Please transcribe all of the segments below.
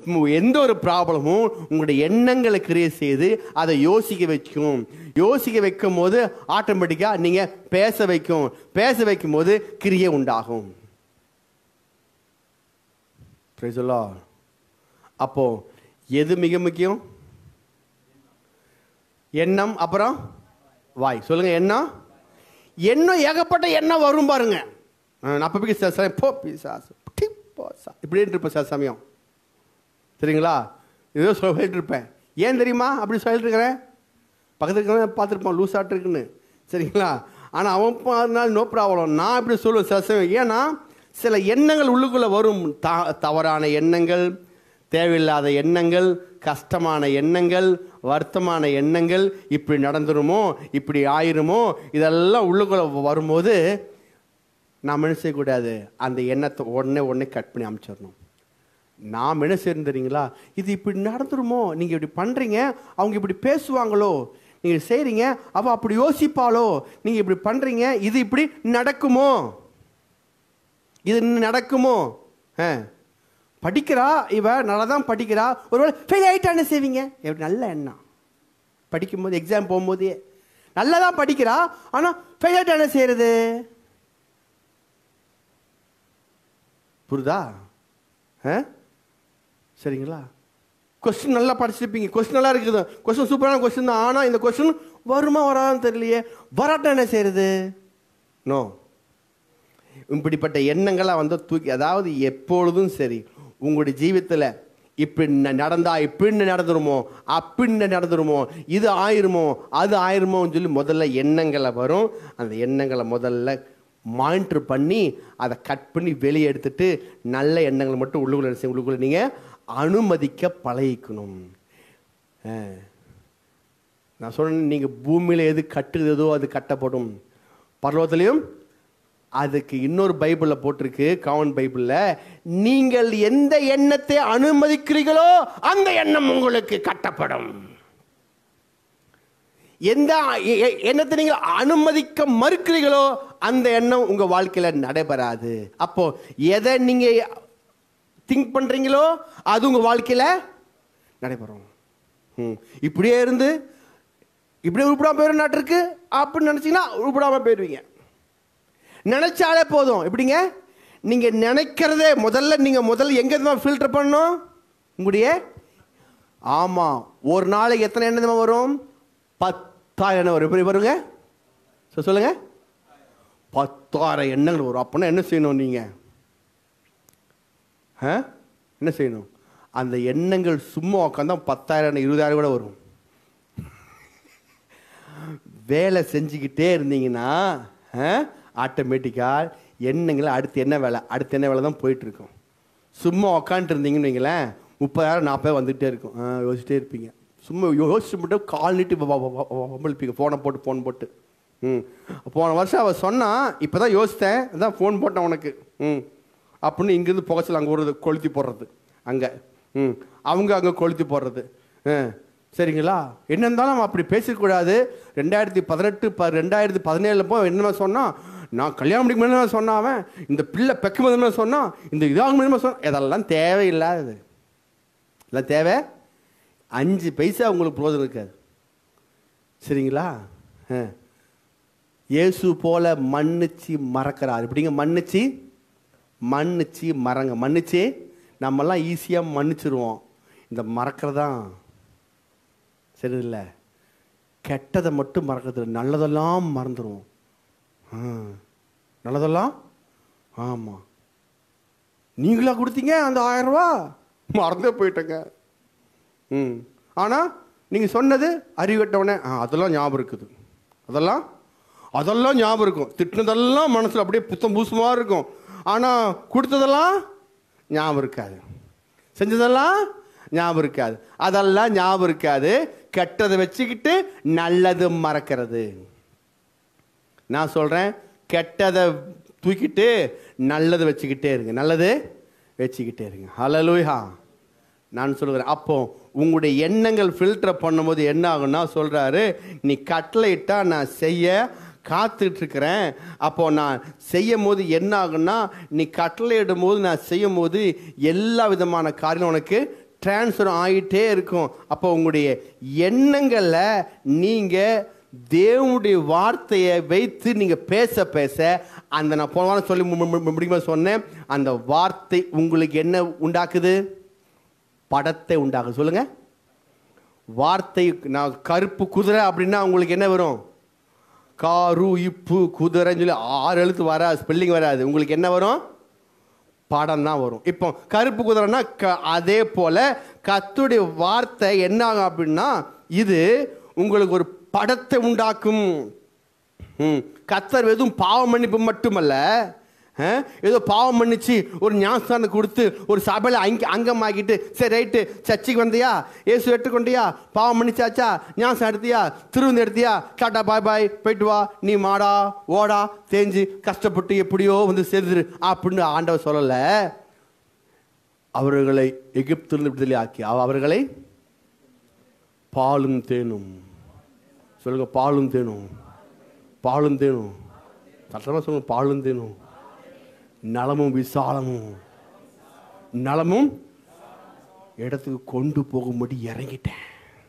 எந்த ஒரு ப்ராப்ளமும் உங்களுடைய எண்ணங்களை கிரியேட் செய்து அதை யோசிக்க வைக்கும் யோசிக்க வைக்கும் போது ஆட்டோமேட்டிக்காக நீங்கள் பேச வைக்கும் பேச வைக்கும் போது கிரியை உண்டாகும் Praise the Lord. அப்போ எது மிக முக்கியம் எண்ணம் அப்புறம் வாய் சொல்லுங்க எண்ணம் எண்ணம் ஏகப்பட்ட எண்ணம் வரும் பாருங்க நான் அப்போ போய் சில சமயம் போ பிசாசு டி, போ, சா. இப்படின்ட்டு இருப்பேன் சில சமயம் சரிங்களா ஏதோ சொல்லிட்டு இருப்பேன் ஏன் தெரியுமா அப்படி சொல்லிட்டு இருக்கிறேன் பக்கத்துல இருக்கிறவன் பார்த்துருப்பான் லூஸ் இருக்குன்னு சரிங்களா ஆனால் அவன் பண்ணால் நோ ப்ராப்ளம் நான் இப்படி சொல்லுவேன் சில சமயம் ஏன்னா சில எண்ணங்கள் உள்ளுக்குள்ளே வரும் த தவறான எண்ணங்கள் தேவையில்லாத எண்ணங்கள் கஷ்டமான எண்ணங்கள் வருத்தமான எண்ணங்கள் இப்படி நடந்துருமோ இப்படி ஆயிருமோ இதெல்லாம் உள்ளுக்குள்ளே வரும்போது நாம் என்ன செய்யக்கூடாது அந்த எண்ணத்தை உடனே உடனே கட் பண்ணி அமைச்சிடணும் நாம் என்ன செய்யணும் தெரியுங்களா இது இப்படி நடந்துருமோ நீங்கள் இப்படி பண்ணுறீங்க அவங்க இப்படி பேசுவாங்களோ நீங்கள் செய்கிறீங்க அவள் அப்படி யோசிப்பாளோ நீங்கள் இப்படி பண்ணுறீங்க இது இப்படி நடக்குமோ இது நடக்குமோ ஆ படிக்கிறா இவ நல்லா தான் படிக்கிறா ஒருவேளை ஃபெயில் ஆகிட்டா என்ன செய்வீங்க எப்படி நல்ல எண்ணம் படிக்கும்போது எக்ஸாம் போகும்போதே நல்லா தான் படிக்கிறா ஆனால் ஃபெயில் ஆகிட்டா என்ன செய்யறது புரியுதா ஆ சரிங்களா கொஸ்டின் நல்லா படிச்சிருப்பீங்க கொஸ்டின் நல்லா இருக்குது கொஸ்டின் சூப்பரான கொஸ்டின் தான் ஆனால் இந்த கொஸ்டின் வருமா வராதுன்னு தெரியலையே வராட்டா என்ன செய்யறது நோ இப்படிப்பட்ட எண்ணங்களாக வந்து தூக்கி அதாவது எப்பொழுதும் சரி உங்களுடைய ஜீவித்தில் இப்படி ந- நடந்தா இப்படின்னு நடந்துருமோ அப்படின்னு நடந்துருமோ இது ஆயிருமோ அது ஆயிருமோன்னு சொல்லி முதல்ல எண்ணங்களை வரும் அந்த எண்ணங்களை முதல்ல மானிட்டர் பண்ணி அதை கட் பண்ணி வெளியே எடுத்துட்டு நல்ல எண்ணங்களை மட்டும் உள்ளுக்குள்ள என்ன செய்ய- உள்ளுக்குள்ள நீங்கள் அனுமதிக்க பழகிக்கணும் ஆ. நான் சொன்னேன் நீங்கள் பூமியில் எது கட்டுதோ அது கட்டப்படும் பர்வத்திலையும் அதுக்கு இன்னொரு பைபிளில் போட்டிருக்கு கவன் பைபிளில் நீங்கள் எந்த எண்ணத்தை அனுமதிக்கிறீர்களோ அந்த எண்ணம் உங்களுக்கு கட்டப்படும் எந்த எ- எ- எண்ணத்தை நீங்கள் அனுமதிக்க மறுக்கிறீர்களோ அந்த எண்ணம் உங்க வாழ்க்கையில நடைபெறாது அப்போ எதை நீங்க திங்க் பண்றீங்களோ அது உங்க வாழ்க்கையில நடைபெறும் ம். இப்படியே இருந்து இப்படியே உருப்படாம போயிடும் நாட்டிற்கு அப்படின்னு நினைச்சீங்கன்னா உருப்படாம போயிடுவீங்க நினைச்சாலே போதும் எப்படிங்க நீங்க நினைக்கிறதே முதல்ல நீங்க முதல்ல எங்க இருந்து ஃபில்டர் பண்ணணும் உங்களுடைய ஆமா ஒரு நாளைக்கு எத்தனை எண்ணம் தெரியுமா வரும் பத்தாயிரம் எண்ணம் வரும் எப்படி வருங்க சொ- சொல்லுங்க பத்தாயிரம் எண்ணங்கள் வரும் அப்படின்னா என்ன செய்யணும் நீங்க ஆ? என்ன செய்யணும் அந்த எண்ணங்கள் சும்மா உட்காந்தா பத்தாயிரம் எண்ணம், இருபதாயிரம் கூட வரும் வேலை செஞ்சுக்கிட்டே இருந்தீங்கன்னா ஆட்டோமேட்டிக்காக எண்ணங்களை அடுத்து என்ன வேலை அடுத்து என்ன வேலை தான் போயிட்டு இருக்கும் சும்மா உக்காந்துட்டு இருந்தீங்கன்னு வைங்களேன் முப்பதாயிரம் நாற்பதாயிரம் வந்துகிட்டே இருக்கும் ஆ, யோசிச்சிட்டே இருப்பீங்க சும்மா யோசிச்சு மட்டும் கால் நீட்டி வம்பளிப்பீங்க ஃபோனை போட்டு ஃபோன் போட்டு ம் போன வருஷம் அவள் சொன்னா இப்போ தான் யோசித்தேன் அதான் ஃபோன் போட்டேன் உனக்கு ம் அப்படின்னு இங்கேருந்து புகைச்சல் அங்கே விடுறது கொளுத்தி போடுறது அங்கே ம் அவங்க அங்கே கொளுத்தி போடுறது ஆ சரிங்களா என்ன இருந்தாலும் நம்ம அப்படி பேசக்கூடாது ரெண்டாயிரத்தி பதினெட்டு ப ரெண்டாயிரத்தி பதினேழில் போ என்ன சொன்னான் நான் கல்யாணம் முடிக்க முன்னாடி சொன்னான் அவன் இந்த பிள்ளை பெக்க முதல்ல சொன்னான் இந்த இதாக முதல்ல சொன்னான் இதெல்லாம் தேவையில்லாதது இதெல்லாம் தேவை அஞ்சு பைசா உங்களுக்கு பிரோஜனம் இருக்காது சரிங்களா ஆ. இயேசு போல மன்னிச்சு மறக்கிறார் இப்படிங்க மன்னிச்சு மன்னிச்சு மறங்க மன்னிச்சு நம்மெல்லாம் ஈஸியாக மன்னிச்சிருவோம் இந்த மறக்கிறதான் சரி இல்லை கெட்டதை மட்டும் மறக்கிறது இல்ல, நல்லதெல்லாம் மறந்துடுவோம் ஆ. நல்லதெல்லாம் ஆமாம் நீங்களா கொடுத்தீங்க அந்த ஆயிரம் ரூபா மறந்தே போயிட்டேங்க ம் ஆனால் நீங்கள் சொன்னது அறிவட்டவனே ஆ அதெல்லாம் ஞாபகம் இருக்குது அதெல்லாம் அதெல்லாம் ஞாபகம் இருக்கும் திட்டினதெல்லாம் மனசில் அப்படியே புத்தம் பூசமாக இருக்கும் ஆனால் கொடுத்ததெல்லாம் ஞாபகம் இருக்காது செஞ்சதெல்லாம் ஞாபகம் இருக்காது அதெல்லாம் ஞாபகம் இருக்காது கெட்டதை வச்சுக்கிட்டு நல்லது மறக்கிறது நான் சொல்கிறேன் கெட்டதை தூக்கிட்டு நல்லது வச்சுக்கிட்டே இருங்க நல்லது வச்சுக்கிட்டே இருங்க ஹalleluya நான் சொல்கிறேன் அப்போ உங்களுடைய எண்ணங்கள் ஃபில்டர் பண்ணும்போது என்ன ஆகும்னா சொல்கிறாரு நீ கட்டளை இட்டா நான் செய்ய காத்துட்டு இருக்கிறேன் அப்போ நான் செய்யும் போது என்ன ஆகும்னா நீ கட்டளை இடும்போது நான் செய்யும் போது எல்லா விதமான காரியம் உனக்கு டிரான்ஸ்ஃபர் ஆகிட்டே இருக்கும் அப்போ உங்களுடைய எண்ணங்களில் நீங்கள் தேவனுடைய வார்த்தையை வைத்து நீங்கள் பேச பேச அந்த நான் போன வாரம் சொல்லி மு- மு- மு- முடியுமா சொன்னேன் அந்த வார்த்தை உங்களுக்கு என்ன உண்டாக்குது படத்தை உண்டாக்குது சொல்லுங்க வார்த்தை நான் கருப்பு குதிரை அப்படின்னா உங்களுக்கு என்ன வரும் காரு இப்பு குதிரைன்னு சொல்லி ஆறு எழுத்து வராது ஸ்பெல்லிங் வராது உங்களுக்கு என்ன வரும் படம் தான் வரும் இப்போ கருப்பு குதிரைனா க அதே போல் கத்துடைய வார்த்தை என்ன ஆகும் அப்படின்னா இது உங்களுக்கு ஒரு படத்தை உண்டாக்கும் ம் கத்தர் எதுவும் பாவம் மன்னிப்பு மட்டுமல்ல அஹ், ஏதோ பாவம் மன்னிச்சு ஒரு ஞானஸ்தானம் கொடுத்து ஒரு சபையில் அங்க அங்கமாக்கிட்டு சரி ரைட்டு சர்ச்சுக்கு வந்தியா ஏசு எடுத்துக்கொண்டியா பாவம் மன்னிச்சாச்சா ஞானஸ்தானம் எடுத்தியா திருவிந்து எடுத்தியா டாட்டா பாய் பாய் போயிட்டு வா நீ மாடா ஓடா தேஞ்சு கஷ்டப்பட்டு எப்படியோ வந்து சேர்ந்துரு அப்படின்னு ஆண்டவர் சொல்லலை அவர்களை எகிப்திலிருந்து விடுதலை ஆக்கி அவ- அவர்களை பாலும் தேனும் சொல்லுங்க பாலும் தேனும் பாலும் தேனும் சத்தமாக சொல்லுங்க பாலும் தேனும் நலமும் விசாலமும் நலமும் இடத்துக்கு கொண்டு போகும்படி இறங்கிட்டேன்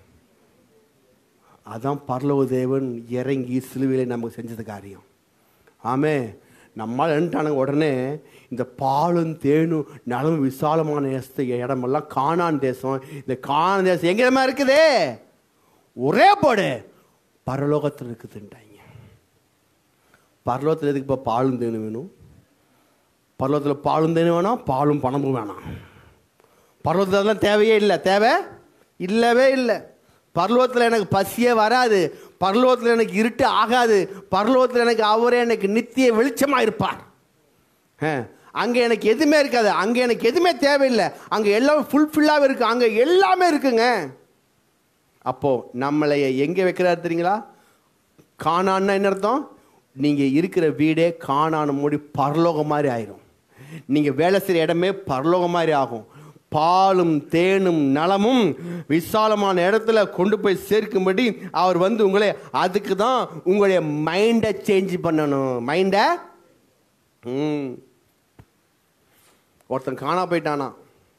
அதான் பரலோக தேவன் இறங்கி சிலுவையில நமக்கு செஞ்சது காரியம் ஆமே நம்மால் என்னட்டானுங்க உடனே இந்த பாலும் தேனும் நலமும் விசாலமான தேசத்து இடமெல்லாம் காணான் தேசம் இந்த காணான் தேசம் எங்கேயுமா இருக்குதே ஒரே போடு பரலோகத்தில் இருக்குதுன்ட்டாங்க பரலோகத்தில் எதுக்கு இப்போ பாலும் தேனும் வேணும் பரலோகத்தில் பாலும் தேனும் வேணாம் பாலும் பணமும் வேணாம் பரலோகத்தில் அதெல்லாம் தேவையே இல்லை தேவை இல்லவே இல்லை பரலோகத்தில் எனக்கு பசியே வராது பரலோகத்தில் எனக்கு இருட்டு ஆகாது பரலோகத்தில் எனக்கு அவரே எனக்கு நித்திய வெளிச்சமாக இருப்பார் அங்கே எனக்கு எதுவுமே இருக்காது அங்கே எனக்கு எதுவுமே தேவையில்லை அங்கே எல்லாம் ஃபுல்ஃபில்லாகவே இருக்கு அங்கே எல்லாமே இருக்குங்க அப்போ நம்மளை எங்கே வைக்கிறாரு தெரியுங்களா காணான்னா என்ன அர்த்தம் நீங்கள் இருக்கிற வீடே காணான மூடி பரலோகம் மாதிரி ஆயிரும் நீங்கள் வேலை செய்கிற இடமே பரலோகம் மாதிரி ஆகும் பாலும் தேனும் நலமும் விசாலமான இடத்துல கொண்டு போய் சேர்க்கும்படி அவர் வந்து உங்களை அதுக்கு தான் உங்களுடைய மைண்டை சேஞ்ச் பண்ணணும் மைண்டை ம் ஒருத்தன் காணா போயிட்டானா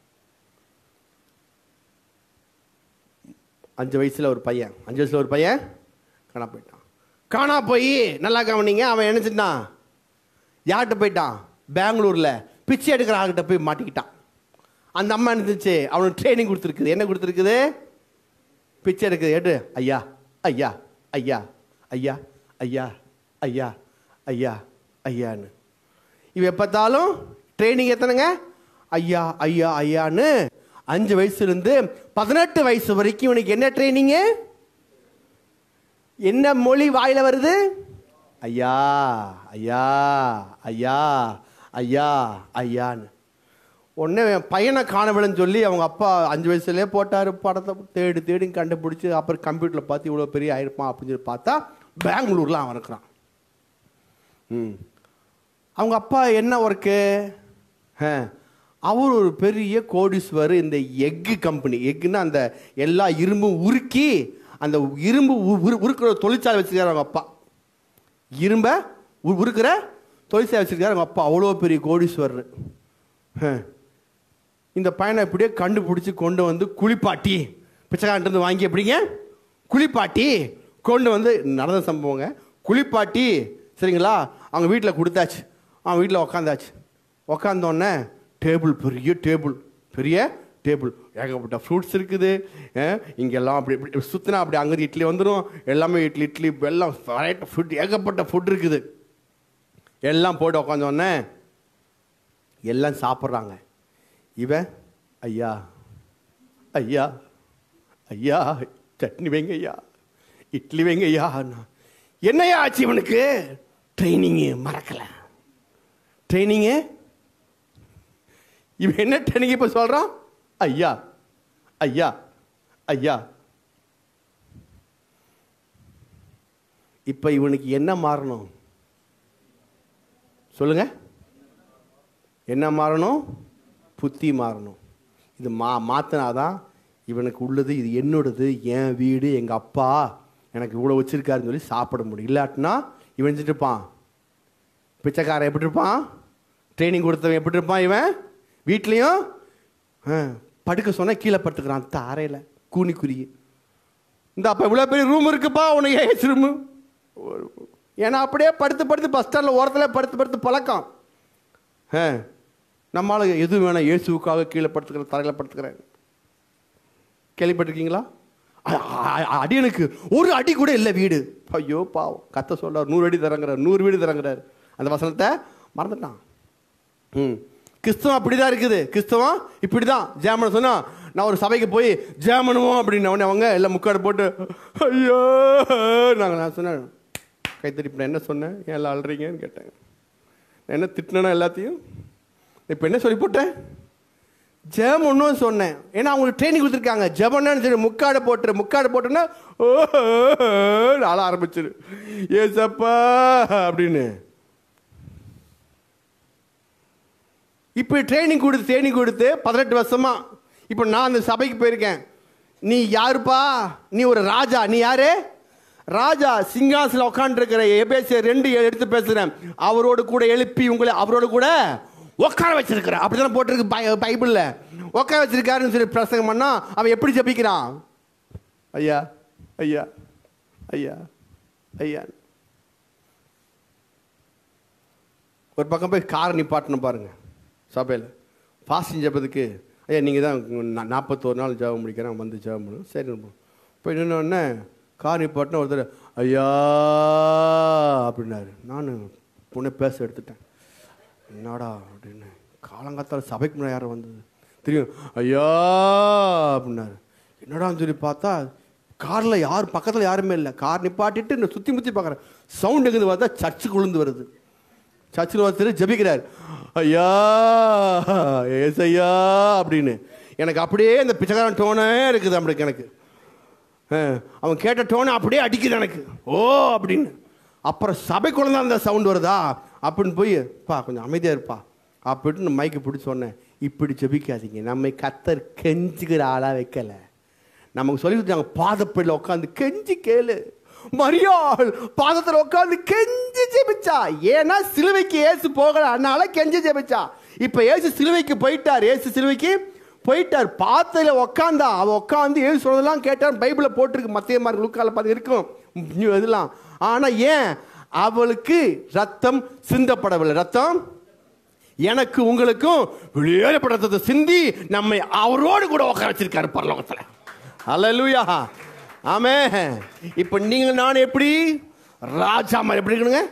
அஞ்சு வயசில் ஒரு பையன் அஞ்சு வயசில் ஒரு பையன் காணா போயிட்டான் காணா போய் நல்லா கவனிங்க அவன் என்ன செஞ்சான் யார்கிட்ட போயிட்டான் பெங்களூரில் பிச்சை எடுக்கிற ஆள்கிட்ட போய் மாட்டிக்கிட்டான் அந்த அம்மா என்ன செஞ்சுச்சு அவனுக்கு ட்ரைனிங் கொடுத்துருக்குது என்ன கொடுத்துருக்குது பிச்சை எடுக்குது ஏட்டு ஐயா ஐயா ஐயா ஐயா ஐயா ஐயா ஐயா ஐயான்னு இவன் பார்த்தாலும் ட்ரைனிங் எத்தனைங்க ஐயா ஐயா ஐயான்னு அஞ்சு வயசுலேருந்து பதினெட்டு வயசு வரைக்கும் இவனுக்கு என்ன ட்ரைனிங்கு என்ன மொழி வாயில வருது ஐயா ஐயா ஐயா ஐயா ஐயான்னு உடனே என் பையனை காணவில்லைன்னு சொல்லி அவங்க அப்பா அஞ்சு வயசுலேயே போட்டார் படத்தை தேடி தேடி கண்டுபிடிச்சி அப்புறம் கம்ப்யூட்டரில் பார்த்து இவ்வளோ பெரிய ஆயிருப்பான் அப்படின்னு சொல்லி பார்த்தா பெங்களூரில் அவன் இருக்கிறான் ம் அவங்க அப்பா என்ன ஒர்க்கு அவர் ஒரு பெரிய கோடீஸ்வர் இந்த எக்கு கம்பெனி எக்குன்னா அந்த எல்லா இரும்பும் உருக்கி அந்த இரும்பு உ- உரு- உருக்குற தொழிற்சாலை வச்சுருக்காரு அவங்க அப்பா இரும்பை உ- உருக்குற தொழிற்சாலை வச்சுருக்காரு அவங்க அப்பா அவ்வளோ பெரிய கோடீஸ்வரர் ஹம். இந்த பையனை இப்படியே கண்டுபிடிச்சி கொண்டு வந்து குளிப்பாட்டி பிச்சைக்காரன்ட்டு வாங்கி எப்படிங்க குளிப்பாட்டி கொண்டு வந்து நடந்த சம்பவங்க குளிப்பாட்டி சரிங்களா அவங்க வீட்டில் கொடுத்தாச்சு அவன் வீட்டில் உக்காந்தாச்சு உக்காந்தோடனே டேபிள் பெரிய டேபிள் பெரிய டேபிள் ஏகப்பட்ட ஃப்ரூட்ஸ் இருக்குது அஹ், இங்கெல்லாம் அப்படி இப்படி சுற்றினா அப்படி அங்கே இட்லி வந்துடும் எல்லாமே இட்லி இட்லி எல்லாம் வெரைட்டி ஃபுட் ஏகப்பட்ட ஃபுட் இருக்குது எல்லாம் போட்டு உக்காந்தோடனே எல்லாம் சாப்பிட்றாங்க இவன் ஐயா ஐயா ஐயா சட்னி வைங்க ஐயா இட்லி வைங்க ஐயா என்னையா ஆச்சு இவனுக்கு ட்ரைனிங்கு மறக்கல ட்ரைனிங்கு இவன் என்ன ட்ரைனிங் இப்போ சொல்கிறான் ஐயா ஐயா ஐயா இப்போ இவனுக்கு என்ன மாறணும் சொல்லுங்க என்ன மாறணும் புத்தி மாறணும் இது மா மாற்றினாதான் இவனுக்கு உள்ளது இது என்னோடது என் வீடு எங்கள் அப்பா எனக்கு இவ்வளோ வச்சிருக்காருன்னு சொல்லி சாப்பிட முடியும் இல்லாட்டினா இவன் செஞ்சுட்டு இருப்பான் பிச்சைக்காரன் எப்படி இருப்பான் ட்ரைனிங் கொடுத்தவன் எப்படி இருப்பான் இவன் வீட்லேயும் படுக்க சொன்னா கீழே படுத்துக்கிறான் அந்த அறையில் கூனி குறுகி இந்த அப்போ இவ்வளோ பெரிய ரூம் இருக்குப்பா உனக்கு ஏசி ரூமு ஏன்னா அப்படியே படுத்து படுத்து பஸ் ஸ்டாண்டில் ஓரத்தில் படுத்து படுத்து பழக்கம் ஆ நம்மளால எது வேணாம் இயேசுவுக்காக கீழே படுத்துக்கிறேன் தரையில் படுத்துக்கிறேன் கேள்விப்பட்டிருக்கீங்களா அ- அ- அ- அடியனுக்கு ஒரு அடி கூட இல்லை வீடு ஐயோ பாவம் கத்த சொல்றார் நூறு அடி தரங்கிறார் நூறு வீடு தரங்கிறார் அந்த வசனத்தை மறந்துட்டான் ம் கிறிஸ்தவம் அப்படிதான் இருக்குது கிறிஸ்தவம் இப்படிதான் ஜேமன் சொன்னா நான் ஒரு சபைக்கு போய் ஜேமனுவோம் அப்படின்னு உடனே அவங்க எல்லாம் முக்காடு போட்டு ஐயோ நாங்கள் நான் சொன்னேன் கைத்தறி நான் என்ன சொன்னேன் ஏன் எல்லாம் அழுறீங்கன்னு கேட்டேன் நான் என்ன திட்டினேன்னா எல்லாத்தையும் இப்போ என்ன சொல்லி போட்டேன் ஜெபம் ஒன்றும் சொன்னேன் ஏன்னா அவங்களுக்கு ட்ரைனிங் கொடுத்துருக்காங்க ஜெபம்னு சொல்லி முக்காடை போட்டுரு முக்காடை போட்டோன்னா ஓ ஆள ஆரம்பிச்சிரு ஏசப்பா அப்படின்னு இப்போ ட்ரைனிங் கொடுத்து ட்ரைனிங் கொடுத்து பதினெட்டு வருஷமா இப்போ நான் அந்த சபைக்கு போயிருக்கேன் நீ யாருப்பா நீ ஒரு ராஜா நீ யாரு ராஜா சிங்காசனில் உட்காந்துருக்கிற எபேசியர் ரெண்டு எடுத்து பேசுகிறேன் அவரோடு கூட எழுப்பி உங்களை அவரோடு கூட உட்கார வச்சிருக்கிற அப்படிதானே போட்டிருக்கு பை பைபிளில் உட்கார வச்சிருக்காருன்னு சொல்லி பிரசங்கம் பண்ணா அவன் எப்படி ஜெபிக்கிறான் ஐயா ஐயா ஐயா ஐயா ஒரு பக்கம் போய் கார் நிப்பாட்டணும் பாருங்க சபையில் ஃபாஸ்டிங் ஜெபத்துக்கு ஐயா நீங்கள் தான் நாற்பத்தோரு நாள் ஜெபம் முடிக்கிறேன் வந்து ஜெபம் பண்ணணும் சரி போய் நின்னோடனே கார் நிப்பாட்டின ஒருத்தர் ஐயா அப்படின்னாரு நான் பொண்ணை பேச எடுத்துட்டேன் என்னடா அப்படின்னு காலங்காத்தால சபைக்கு முன்னாடி யாரும் வந்தது தெரியும் ஐயா அப்படின்னாரு என்னடான்னு சொல்லி பார்த்தா காரில் யார் பக்கத்தில் யாருமே இல்லை கார் நிப்பாட்டிட்டு நான் சுற்றி முற்றி பார்க்குறேன் சவுண்ட் எங்குது பார்த்தா சர்ச்சுக்கு விழுந்து வருது சர்ச்சில் ஒருத்தர் ஜெபிக்கிறார் ஐயா ஏஸ் ஐயா அப்படின்னு எனக்கு அப்படியே இந்த பிச்சைக்காரன் டோனே இருக்குது அப்படி எனக்கு ஆ, அவன் கேட்ட டோனை அப்படியே அடிக்குது எனக்கு ஓ அப்படின்னு அப்புறம் சபைக்குள்ள தான் அந்த சவுண்ட் வருதா அப்படின்னு போய் பா கொஞ்சம் அமைதியாக இருப்பா அப்படின்னு மைக்கு பிடிச்சி சொன்னேன் இப்படி ஜெபிக்காதீங்க நம்மை கத்தர் கெஞ்சுக்கிற ஆளாக வைக்கல நமக்கு சொல்லி கொடுத்தாங்க பாதப்படியில் உட்காந்து கெஞ்சி கேளு மரியாள் பாதத்தில் உட்காந்து கெஞ்சி ஜெபிச்சா ஏன்னா சிலுவைக்கு ஏசு போகல அதனால கெஞ்சி ஜெபிச்சா இப்போ ஏசு சிலுவைக்கு போயிட்டார் ஏசு சிலுவைக்கு போயிட்டார் பாத்தையில் உக்காந்தா அவ உட்காந்து ஏசு சொன்னதெல்லாம் கேட்டார் பைபிளில் போட்டிருக்கு மத்திய மார்க் லுக்கால பார்த்து இருக்கும் நியூ இதெல்லாம் ஆனால் ஏன் அவளுக்கு ரத்தம் சிந்தப்படவில்லை ரத்தம் எனக்கு உங்களுக்கும் வெளியேறப்பட்ட ரத்தத்தை சிந்தி நம்மை அவரோடு கூட உட்கார வச்சிருக்காரு பரலோகத்தில் அல்லேலூயா ஆமே இப்போ நீங்க நான் எப்படி ராஜா மாதிரி எப்படி இருக்கணுங்க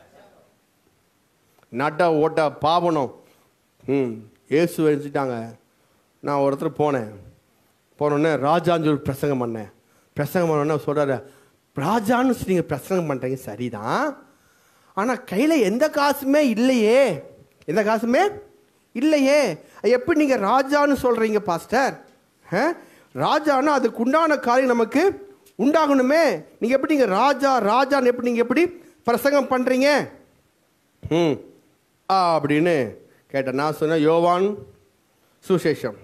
நட்ட ஓட்ட பாவனம் ம் ஏசு வச்சுட்டாங்க நான் ஒருத்தர் போனேன் போனோடனே ராஜான்னு சொல்லி பிரசங்கம் பண்ணேன் பிரசங்கம் பண்ணோடனே சொல்கிறாரு ராஜான்னு நீங்கள் பிரசங்கம் பண்ணுறீங்க சரிதான் ஆனால் கையில் எந்த காசுமே இல்லையே எந்த காசுமே இல்லையே எப்படி நீங்கள் ராஜான்னு சொல்கிறீங்க பாஸ்டர் ஆ? ராஜான்னா அதுக்கு உண்டான காரியம் நமக்கு உண்டாகணுமே நீங்கள் எப்படி நீங்கள் ராஜா ராஜான்னு எப்படி நீங்கள் எப்படி பிரசங்கம் பண்ணுறீங்க ம் ஆ அப்படின்னு கேட்டேன் நான் சொன்னேன் யோவான் சுசேஷம்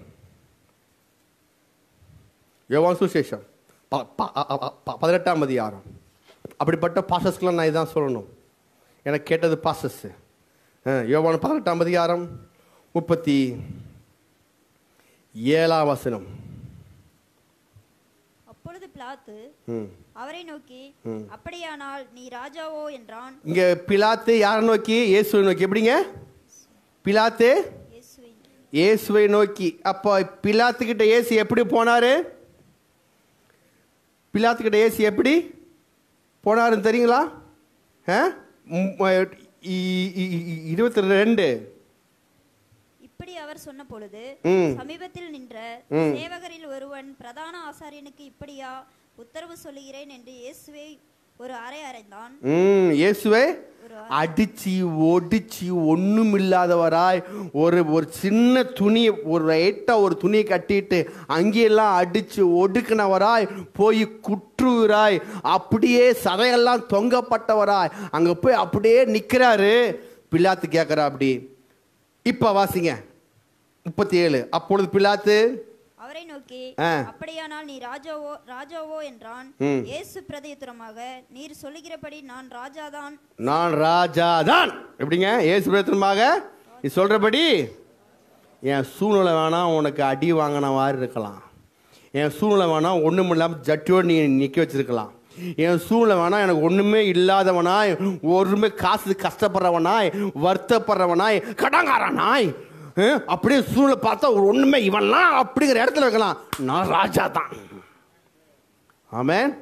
யோவான் சுசேஷம் ப- ப- அ- அ- ப- பதினெட்டாம் அதிகாரம் அப்படிப்பட்ட பாசஸ்க்கெலாம் நான் இதான் சொல்லணும் எனக்கு கேட்டது பாசஸ் யோவான் பதினெட்டாம் அதிகாரம் முப்பத்தி ஏழாம் வசனம் அப்பொழுது பிலாத்து ம் அவரை நோக்கி அப்படியானால் நீ ராஜாவோ என்றான் இங்கே பிலாத்து யாரை நோக்கி இயேசுவை நோக்கி எப்படிங்க பிலாத்து இயேசுவை இயேசுவை நோக்கி அப்போ பிலாத்துக்கிட்ட இயேசு எப்படி போனாரு பிலாத்துக்கிட்ட இயேசு எப்படி போனாருன்னு தெரியுங்களா ஆ? ம், இ- இ- இ- இருபத்தி ரெண்டு இப்படி அவர் சொன்ன பொழுது ம். சமீபத்தில் நின்ற சேவகரில் ஒருவன் பிரதான ஆசாரியனுக்கு இப்படியா உத்தரவு சொல்லுகிறேன் என்று இயேசுவை ஒரு அறை அறைந்தான் ம் இயேசுவை ஒரு அடிச்சு ஒடிச்சு ஒன்றும் இல்லாதவராய் ஒரு ஒரு சின்ன துணி ஒரு லைட்டா ஒரு துணியை கட்டிட்டு அங்கேயெல்லாம் அடிச்சு ஒடுக்கினவராய் போய் குற்றுவராய் அப்படியே சதையெல்லாம் தொங்கப்பட்டவராய் அங்க போய் அப்படியே நிக்கிறாரு பிலாத்து கேட்குறா அப்படி இப்போ வாசிங்க முப்பத்தி ஏழு அப்பொழுது பிலாத்து அவரை நோக்கி ஆ. அப்படியானால் நீ ராஜாவோ ராஜாவோ என்றான் ம். இயேசு பிரதியுத்தரமாக நீர் சொல்லுகிறபடி நான் ராஜாதான் நான் ராஜா தான் எப்படிங்க ஏசு பிரதமாக நீ சொல்றபடி என் சூழ்நிலை வேணால் உனக்கு அடி வாங்கின மாதிரி இருக்கலாம் என் சூழ்நிலை வேணால் ஒன்றும் இல்லாமல் ஜட்டியோடு நீ நிற்க வச்சிருக்கலாம் என் சூழ்நிலை வேணால் எனக்கு ஒன்றுமே இல்லாதவனாய் ஒருமே காசு கஷ்டப்படுறவனாய் வருத்தப்படுறவனாய் கடங்காரனாய் அஹ், அப்படியே சூழ்நிலை பார்த்தா ஒரு ஒன்றுமே இவன்லாம் அப்படிங்கிற இடத்துல வைக்கலாம் நான் ராஜா தான் ஆமென்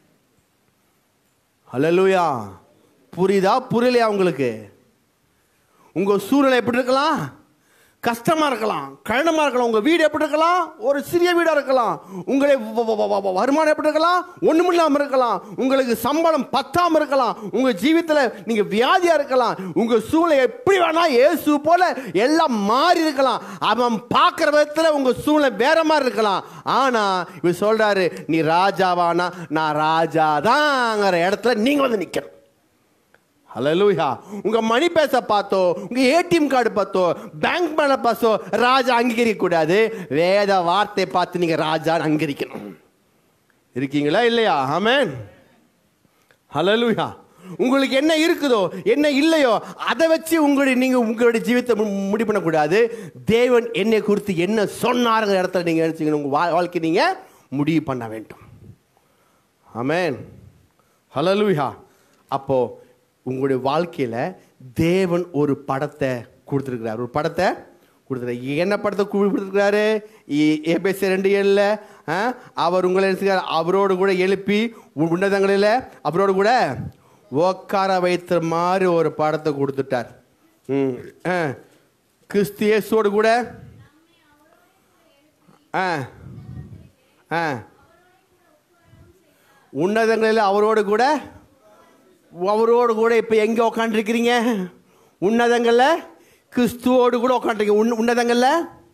ஹalleluya புரியுதா புரியலையா உங்களுக்கு உங்க சூழ்நிலை எப்படி இருக்கலாம் கஷ்டமா இருக்கலாம் கடினமா இருக்கலாம் உங்க வீடு எப்படி இருக்கலாம் ஒரு சிறிய வீடா இருக்கலாம் உங்களை வ- வ- வ- வ- வருமானம் எப்படி இருக்கலாம் ஒண்ணுமில்லாம இருக்கலாம் உங்களுக்கு சம்பளம் பத்தாம இருக்கலாம் உங்க ஜீவித்துல நீங்க வியாதியா இருக்கலாம் உங்க சூழ்நிலை எப்படி வேணா இயேசு போல எல்லாம் மாறி இருக்கலாம் அவன் பார்க்குற விதத்துல உங்க சூழ்நிலை வேற மாதிரி இருக்கலாம் ஆனா இவர் சொல்றாரு நீ ராஜாவானா நான் ராஜா தாங்கிற இடத்துல நீங்க வந்து நிக்கணும் ஹalleluya உங்க மணி பேச பார்த்தோ உங்க ஏடிஎம் கார்டு பார்த்தோ பேங்க் மேல பார்த்தோ ராஜா அங்கீகரிக்க கூடாது வேத வார்த்தை பார்த்து நீங்க ராஜா அங்கீகரிக்கணும் இருக்கீங்களா இல்லையா ஆமென் ஹalleluya உங்களுக்கு என்ன இருக்குதோ என்ன இல்லையோ அதை வச்சு உங்களுடைய நீங்க உங்களுடைய ஜீவித்தை மு- முடிவு பண்ணக்கூடாது தேவன் என்னை குறித்து என்ன சொன்னாருங்கிற இடத்துல நீங்க எடுத்துக்கணும் உங்க வா- வாழ்க்கை நீங்க முடிவு பண்ண வேண்டும் ஆமென் ஹalleluya அப்போ உங்களுடைய வாழ்க்கையில தேவன் ஒரு படத்தை கொடுத்துருக்கிறார் ஒரு படத்தை கொடுத்துருக்காரு என்ன படத்தை கொடுத்துருக்கிறாரு ஏபிஎஸ் ரெண்டு ஏழுல ஆ, அவர் உங்களை என்ன செய்கிறார்? அவரோடு கூட எழுப்பி உ- உன்னதங்களில் அவரோடு கூட உட்கார வைத்த மாதிரி ஒரு படத்தை கொடுத்துட்டார் ம் ஆ. கிறிஸ்து இயேசுவோடு கூட ஆ ஆ உன்னதங்களில் அவரோடு கூட அவரோடு கூட இப்போ எங்கே உக்காண்டிருக்கிறீங்க உன்னதங்களில் கிறிஸ்துவோடு கூட உட்காந்துருக்கீங்க உன் உன்னதங்களில்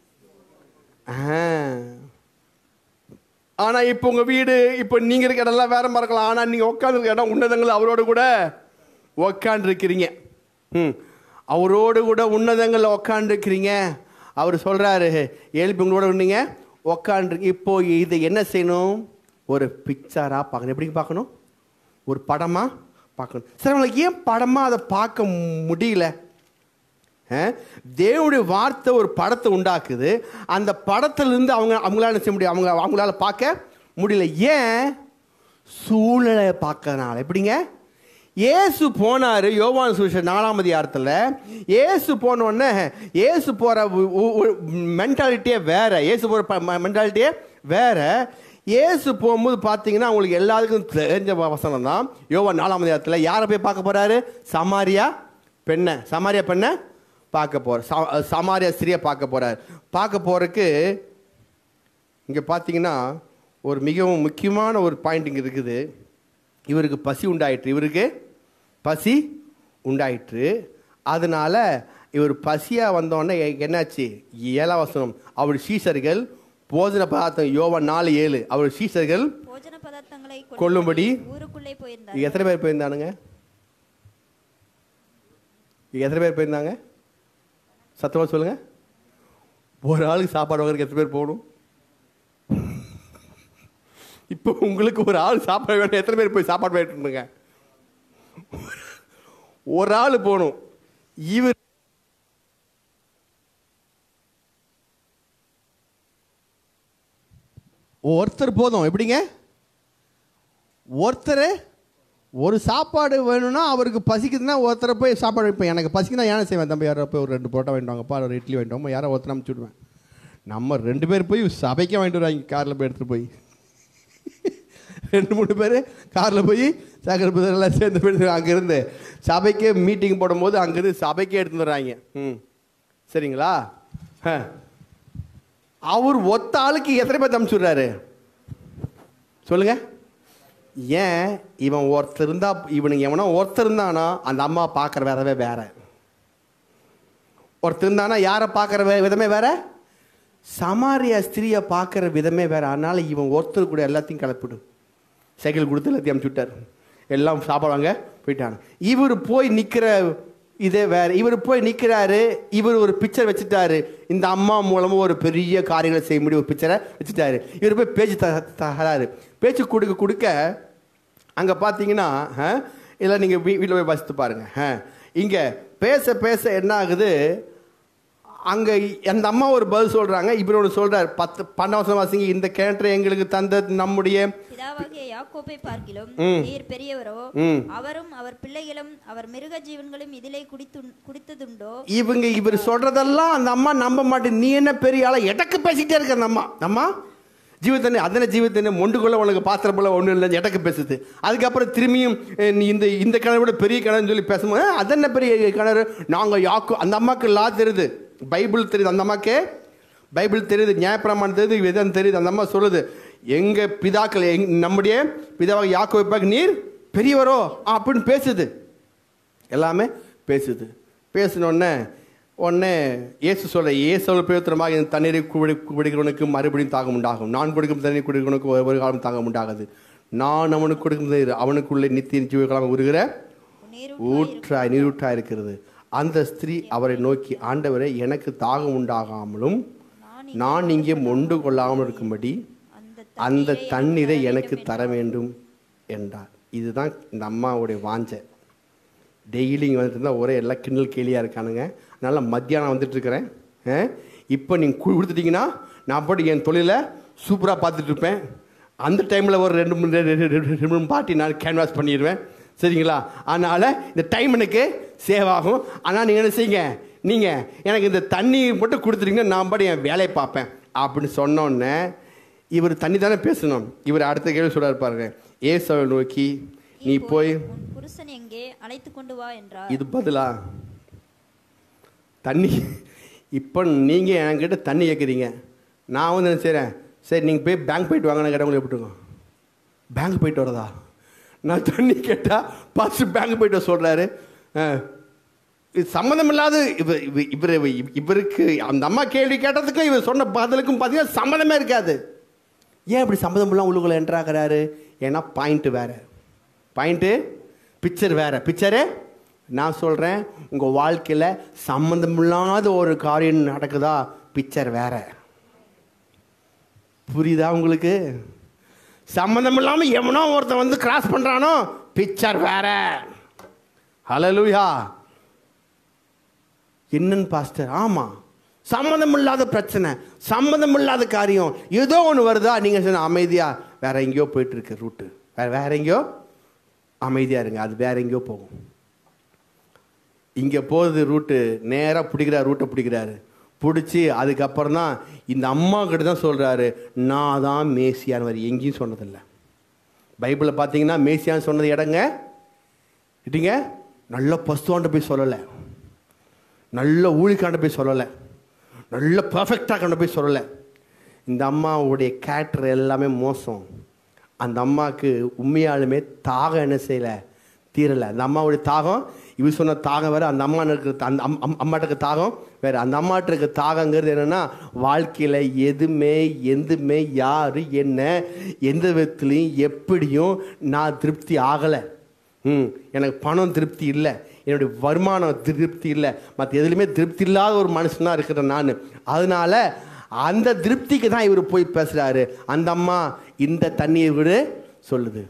ஆனால் இப்போ உங்கள் வீடு இப்போ நீங்கள் இருக்க இடம்லாம் வேற மாதிரி இருக்கலாம் ஆனால் நீங்கள் உட்காந்துருக்க இடம் உன்னதங்கள் அவரோடு கூட உக்காண்டிருக்கிறீங்க ம் அவரோடு கூட உன்னதங்களில் உக்காண்டிருக்கிறீங்க அவர் சொல்கிறாரு எழுப்பி உங்களோட நீங்கள் உக்காண்டிருக்கு இப்போ இதை என்ன செய்யணும் ஒரு பிக்சராக பார்க்கணும் எப்படி பார்க்கணும் ஒரு படமாக பார்க்கணும் சார் அவங்களுக்கு ஏன் படமாக அதை பார்க்க முடியல அஹ், தேவனுடைய வார்த்தை ஒரு படத்தை உண்டாக்குது அந்த படத்திலிருந்து அவங்க அவங்களால என்ன செய்ய முடியும் அவங்க அவங்களால பார்க்க முடியல ஏன் சூழ்நிலையை பார்க்கறதுனால எப்படிங்க இயேசு போனார் யோவான் சுவிசேஷம் நாலாம் அதிகாரத்தில் இயேசு போன உடனே இயேசு போகிற மென்டாலிட்டியே வேற இயேசு போகிற மென்டாலிட்டியே வேற இயேசு போகும்போது பார்த்தீங்கன்னா அவங்களுக்கு எல்லாத்துக்கும் தெரிஞ்ச வசனம் தான் யோவான் நாலாம் அதிகாரத்தில் யாரை போய் பார்க்க போறாரு சமாரியா பெண்ணை சமாரியா பெண்ணை பார்க்க போற சமாரியா ஸ்திரியை பார்க்க போறார் பார்க்க போறதுக்கு இங்கே பார்த்தீங்கன்னா ஒரு மிகவும் முக்கியமான ஒரு பாயிண்ட் இங்கே இருக்குது இவருக்கு பசி உண்டாயிற்று இவருக்கு பசி உண்டாயிற்று அதனால இவர் பசியாக வந்தோடனே எ- என்னாச்சு ஏழாம் வசனம் அவர் சீசர்கள் போஜன பதார்த்தம் யோவான் நாலு ஏழு அவர் சீசர்கள் போஜன பதார்த்தங்களை கொள்ளும்படி ஊருக்குள்ளே இங்க போயிருந்தார் எத்தனை பேர் போயிருந்தானுங்க இங்க எத்தனை பேர் போயிருந்தாங்க சத்தமாக சொல்லுங்க ஒரு ஆளுக்கு சாப்பாடு வாங்குறதுக்கு எத்தனை பேர் போகணும் இப்போ உங்களுக்கு ஒரு ஆள் சாப்பாடு வேணும் எத்தனை பேர் போய் சாப்பாடு வாங்கிட்டு ஒரு ஆள் போகணும் இவர் ஒருத்தர் போதும் எப்படிங்க ஒருத்தர் ஒரு சாப்பாடு வேணும்னா அவருக்கு பசிக்குதுன்னா ஒருத்தரை போய் சாப்பாடு வைப்பேன் எனக்கு பசிக்குன்னா ஏன் செய்வேன் தம்பி யாரோ போய் ஒரு ரெண்டு புரோட்டா வாங்கிட்டு வாங்கப்பா ஒரு இட்லி வாங்கிட்டு வாங்க யாரோ ஒருத்தர் அனுப்பிச்சு விடுவேன் நம்ம ரெண்டு பேர் போய் சபைக்கே வாங்கிட்டு வருவாங்க காரில் போய் எடுத்துகிட்டு போய் ரெண்டு மூணு பேர் காரில் போய் சக்கரை எல்லாம் சேர்ந்து போய் அங்கேருந்து சபைக்கே மீட்டிங் போடும்போது அங்கேருந்து சபைக்கே எடுத்துட்டு வர்றாங்க ம் சரிங்களா ஆ. அவர் ஒத்த ஆளுக்கு எத்தனை பேர் அனுப்பிச்சுடுறாரு சொல்லுங்க ஏன் இவன் ஒருத்தர் இருந்தா இவனுங்க எவனோ ஒருத்தர் இருந்தானா அந்த அம்மா பார்க்குற விதமே வேற ஒருத்தர் இருந்தானா யாரை பார்க்குற விதமே வேற சமாரியா ஸ்திரியை பார்க்குற விதமே வேற அதனால இவன் ஒருத்தர் கூட எல்லாத்தையும் கிளப்பிடு சைக்கிள் கொடுத்து எல்லாத்தையும் அமுச்சு விட்டார் எல்லாம் சாப்பிடுவாங்க போயிட்டாங்க இவர் போய் நிற்கிற இதே வேற இவர் போய் நிற்கிறாரு இவர் ஒரு பிக்சர் வச்சுட்டாரு இந்த அம்மா மூலமாக ஒரு பெரிய காரியங்களை செய்ய முடியும் ஒரு பிக்சரை வச்சுட்டாரு இவர் போய் பேச்சு த தராரு பேச்சு கொடுக்க கொடுக்க அங்கே பார்த்தீங்கன்னா இல்லை நீங்கள் வீ வீட்டில் போய் வசித்து பாருங்க இங்கே பேச பேச என்ன ஆகுது அங்கே அந்த அம்மா ஒரு பதில் சொல்கிறாங்க இவர் ஒன்று சொல்கிறார் பத்து பன்னெண்டு வாசிங்க இந்த கிணற்றை எங்களுக்கு தந்த நம்முடைய பிதாவாகிய யாக்கோபை பார்க்கிலும் நீர் பெரியவரோ ம். அவரும் அவர் பிள்ளைகளும் அவர் மிருக ஜீவன்களும் இதிலே குடித்து குடித்ததுண்டோ இவங்க இவர் சொல்கிறதெல்லாம் அந்த அம்மா நம்ப மாட்டேன் நீ என்ன பெரிய ஆளா எடக்கு பேசிக்கிட்டே இருக்க அந்த அம்மா அந்த அம்மா ஜீவத்தண்ணி அதன ஜீவத்தண்ணி மொண்டுக்குள்ள உனக்கு பாத்திரம் போல ஒன்றும் இல்லை எடக்கு பேசுது அதுக்கப்புறம் திரும்பியும் அஹ், நீ இந்த இந்த கிணறு விட பெரிய கிணறுன்னு சொல்லி பேசும்போது "அஹ், அதென்ன பெரிய கிணறு நாங்கள் யாக்கு அந்த அம்மாவுக்கு லா தெரியுது பைபிள் தெரியுது அந்த அம்மாக்கு பைபிள் தெரியுது நியாயப்பிரமாணம் தெரியுது விதம் தெரியுது அந்த அம்மா சொல்லுது எங்க பிதாக்கள் எங் நம்முடைய பிதாவாக யாக்கோ வைப்பாக நீர் பெரியவரோ அப்படின்னு பேசுது எல்லாமே பேசுது பேசினோடனே உடனே இயேசு சொல்ல இயேசு பிரயோத்தனமாக இந்த தண்ணீரை குடி குடிக்கிறவனுக்கு மறுபடியும் தாகம் உண்டாகும் நான் கொடுக்கும் தண்ணீர் குடிக்கிறவனுக்கு ஒரு ஒரு காலம் தாகம் உண்டாகாது நான் அவனுக்கு கொடுக்கும் தண்ணீர் அவனுக்குள்ளே நித்திய ஜீவகாலம் உருகிற நீர் ஊற்றாய் நீரூற்றாய் இருக்கிறது அந்த ஸ்திரீ அவரை நோக்கி ஆண்டவரே எனக்கு தாகம் உண்டாகாமலும் நான் இங்கே மொண்டு கொள்ளாமல் இருக்கும்படி அந்த அந்த தண்ணீரை எனக்கு தர வேண்டும் என்றார் இதுதான் இந்த அம்மாவுடைய வாஞ்சை டெய்லி இங்கே வந்துட்டு இருந்தால் ஒரே எல்லாம் கிண்டல் கேலியாக இருக்கானுங்க அதனால் மத்தியானம் வந்துட்டு இருக்கிறேன் இப்போ நீங்கள் கொடுத்துட்டீங்கன்னா நான் போட்டு என் தொழிலை சூப்பராக பார்த்துட்டு இருப்பேன் அந்த டைமில் ஒரு ரெண்டு மூணு ரெண்டு ரெண்டு- ரெண்டு மூணு பாட்டி நான் கேன்வாஸ் பண்ணிடுவேன் சரிங்களா அதனால் இந்த டைம் எனக்கு சேவ் ஆகும் ஆனால் நீங்கள் என்ன செய்யுங்க நீங்கள் எனக்கு இந்த தண்ணி மட்டும் கொடுத்துட்டீங்க நான் பாட்டு என் வேலையை பார்ப்பேன் அப்படின்னு சொன்னோன்னே இவர் தண்ணி தானே பேசணும் இவர் அடுத்த கேள்வி சொல்றாரு பாருங்க ஏசவை நோக்கி நீ போய் உன் புருஷன் எங்கே அழைத்து கொண்டு வா என்றார் இது பதிலா தண்ணி இப்போ நீங்கள் என்கிட்ட தண்ணி கேட்குறீங்க நான் வந்து என்ன செய்கிறேன் சரி நீங்கள் போய் பேங்க் போயிட்டு வாங்க நான் கேட்டவங்களை எப்படிங்க பேங்க் போயிட்டு வரதா நான் தண்ணி கேட்டால் ஃபஸ்ட்டு பேங்க் போயிட்டு வர சொல்கிறாரு இது சம்மந்தம் இல்லாத இவர் இவர் இவர் இவர்- இவருக்கு அந்த அம்மா கேள்வி கேட்டதுக்கும் இவர் சொன்ன பதிலுக்கும் பார்த்தீங்கன்னா சம்மந்தமே இருக்காது ஏன் இப்படி சம்மதம் இல்லாமல் உள்ளுக்குள்ளே என்ட்ராகிறாரு ஏன்னா பாயிண்ட்டு வேறு பாயிண்ட்டு பிக்சர் வேறு பிக்சரு நான் சொல்கிறேன் உங்கள் வாழ்க்கையில் சம்மந்தமில்லாத ஒரு காரியம் நடக்குதா பிக்சர் வேற புரியுதா உங்களுக்கு சம்மந்தம் இல்லாமல் எவனோ ஒருத்தன் வந்து கிராஸ் பண்ணுறானோ பிக்சர் வேற ஹலலூயா என்னன்னு பாஸ்டர் ஆமாம் சம்மந்தம் இல்லாத பிரச்சனை சம்மந்தம் இல்லாத காரியம் ஏதோ ஒன்று வருதா நீங்கள் சொன்ன அமைதியாக வேற எங்கேயோ போயிட்டு இருக்கு ரூட்டு வேற வேற எங்கேயோ அமைதியாக இருங்க அது வேற எங்கேயோ போகும் இங்கே போகுது ரூட்டு நேராக பிடிக்கிறார் ரூட்டை பிடிக்கிறாரு பிடிச்சி அதுக்கப்புறம் தான் இந்த அம்மா கிட்ட தான் சொல்கிறாரு நான் தான் மேசியான்னு வரி எங்கேயும் சொன்னதில்லை பைபிளில் பார்த்தீங்கன்னா மேசியான்னு சொன்னது இடங்க இட்டிங்க நல்ல பஸ்துவான்ட்ட போய் சொல்லலை நல்ல ஊழிக்காண்ட போய் சொல்லலை நல்ல பர்ஃபெக்டாக கொண்டு போய் சொல்லலை இந்த அம்மாவுடைய கேரக்டர் எல்லாமே மோசம் அந்த அம்மாவுக்கு உண்மையாலுமே தாகம் என்ன செய்யலை தீரலை அந்த அம்மாவுடைய தாகம் இவர் சொன்ன தாகம் வேறு அந்த அம்மா இருக்கிற அந்த அம் அம்- அம்மாட்ட இருக்க தாகம் வேறு அந்த அம்மாட்ட இருக்க தாகங்கிறது என்னென்னா வாழ்க்கையில் எதுவுமே எதுவுமே யார் என்ன எந்த விதத்துலையும் எப்படியும் நான் திருப்தி ஆகலை ம் எனக்கு பணம் திருப்தி இல்லை என்னுடைய வருமானம் திருப்தி இல்லை மற்ற எதுலையுமே திருப்தி இல்லாத ஒரு மனுஷனாக இருக்கிறேன் நான் அதனால அந்த திருப்திக்கு தான் இவர் போய் பேசுகிறாரு அந்த அம்மா இந்த தண்ணியை விட சொல்லுது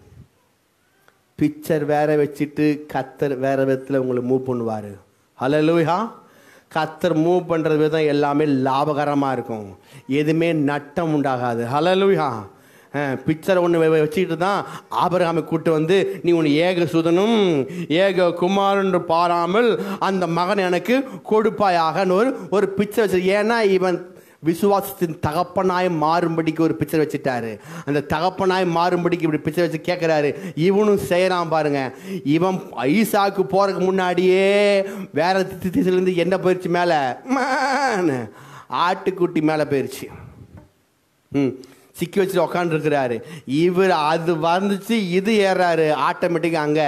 பிக்சர் வேற வச்சுட்டு கத்தர் வேற விதத்தில் உங்களை மூவ் பண்ணுவார் ஹலலூயா கத்தர் மூவ் பண்ணுறது விதம் எல்லாமே லாபகரமாக இருக்கும் எதுவுமே நட்டம் உண்டாகாது ஹலலூயா பிக்சரை ஒன்று வச்சுக்கிட்டு தான் ஆபரகாமை கூட்டு வந்து நீ உன் ஏக சுதனும் ஏக குமாரன் பாராமல் அந்த மகன் எனக்கு கொடுப்பாயாகன்னு ஒரு ஒரு பிக்சர் வச்சு ஏன்னா இவன் விசுவாசத்தின் தகப்பனாய் மாறும்படிக்கு ஒரு பிக்சர் வச்சுட்டாரு அந்த தகப்பனாய் மாறும்படிக்கு இப்படி பிக்சர் வச்சு கேட்குறாரு இவனும் செய்கிறான் பாருங்க இவன் ஈசாக்கு போகிறதுக்கு முன்னாடியே வேற தி- திசையிலேருந்து என்ன போயிடுச்சு மேலே ஆட்டுக்குட்டி மேலே போயிடுச்சு ம் சிக்கி வச்சுட்டு உக்காந்துருக்கிறாரு இவர் அது வந்துச்சு இது ஏறாரு ஆட்டோமேட்டிக்காக அங்கே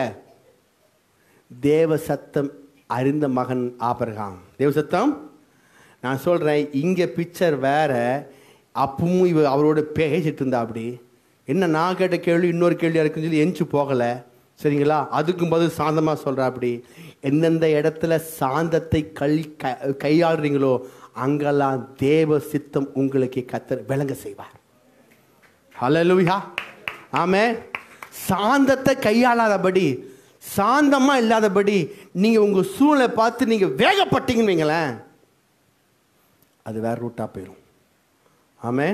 தேவ சத்தம் அறிந்த மகன் ஆபரகாம் தேவ சத்தம் நான் சொல்கிறேன் இங்கே பிக்சர் வேற அப்பவும் இவ அவரோட பேசிட்டு இருந்தா அப்படி என்ன நான் கேட்ட கேள்வி இன்னொரு கேள்வி இருக்குன்னு சொல்லி எஞ்சி போகலை சரிங்களா அதுக்கும் பதில் சாந்தமாக சொல்கிறா அப்படி எந்தெந்த இடத்துல சாந்தத்தை கல் க கையாளுறீங்களோ அங்கெல்லாம் தேவ சித்தம் உங்களுக்கு கத்தர் விளங்க செய்வார் ஹalleluya ஆமே சாந்தத்தை கையாளாதபடி சாந்தமாக இல்லாதபடி நீங்கள் உங்கள் சூழ்நிலை பார்த்து நீங்கள் வேகப்பட்டீங்கன்னு வைங்களேன் அது வேற ரூட்டாக போயிடும் ஆமே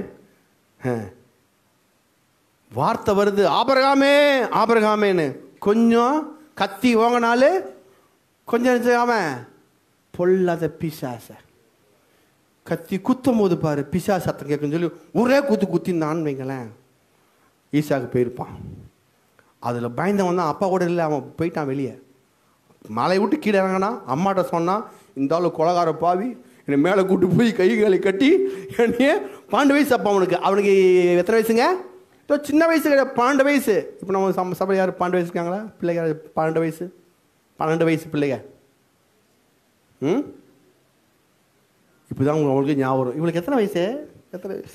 வார்த்தை வருது ஆபரகாமே ஆபரகாமேன்னு கொஞ்சம் கத்தி ஓங்கினாலே கொஞ்சம் செய்யாம பொல்லாத பிசாச கத்தி குத்தும் போது பாரு பிசா சத்தம் கேட்குன்னு சொல்லி ஒரே குத்து குத்தினான்னு வைங்களேன் ஈசாக்கு போயிருப்பான் அதில் பயந்தவன் தான் அப்பா கூட இல்லை அவன் போயிட்டான் வெளியே மலை விட்டு கீழே இறங்கினா அம்மாட்ட சொன்னான் இந்த ஆளு கொலகார பாவி என்னை மேலே கூட்டு போய் கை காலை கட்டி என்னைய பன்னெண்டு வயசு அப்பா அவனுக்கு அவனுக்கு எத்தனை வயசுங்க இதோ சின்ன வயசு கிடையாது பன்னெண்டு வயசு இப்போ நம்ம சம சபை யார் பன்னெண்டு வயசு இருக்காங்களா பிள்ளைங்க யாரு பன்னெண்டு வயசு பன்னெண்டு வயசு பிள்ளைங்க ம் இப்போ தான் உங்களுக்கு ஞாபகம் வரும் இவளுக்கு எத்தனை வயசு எத்தனை வயசு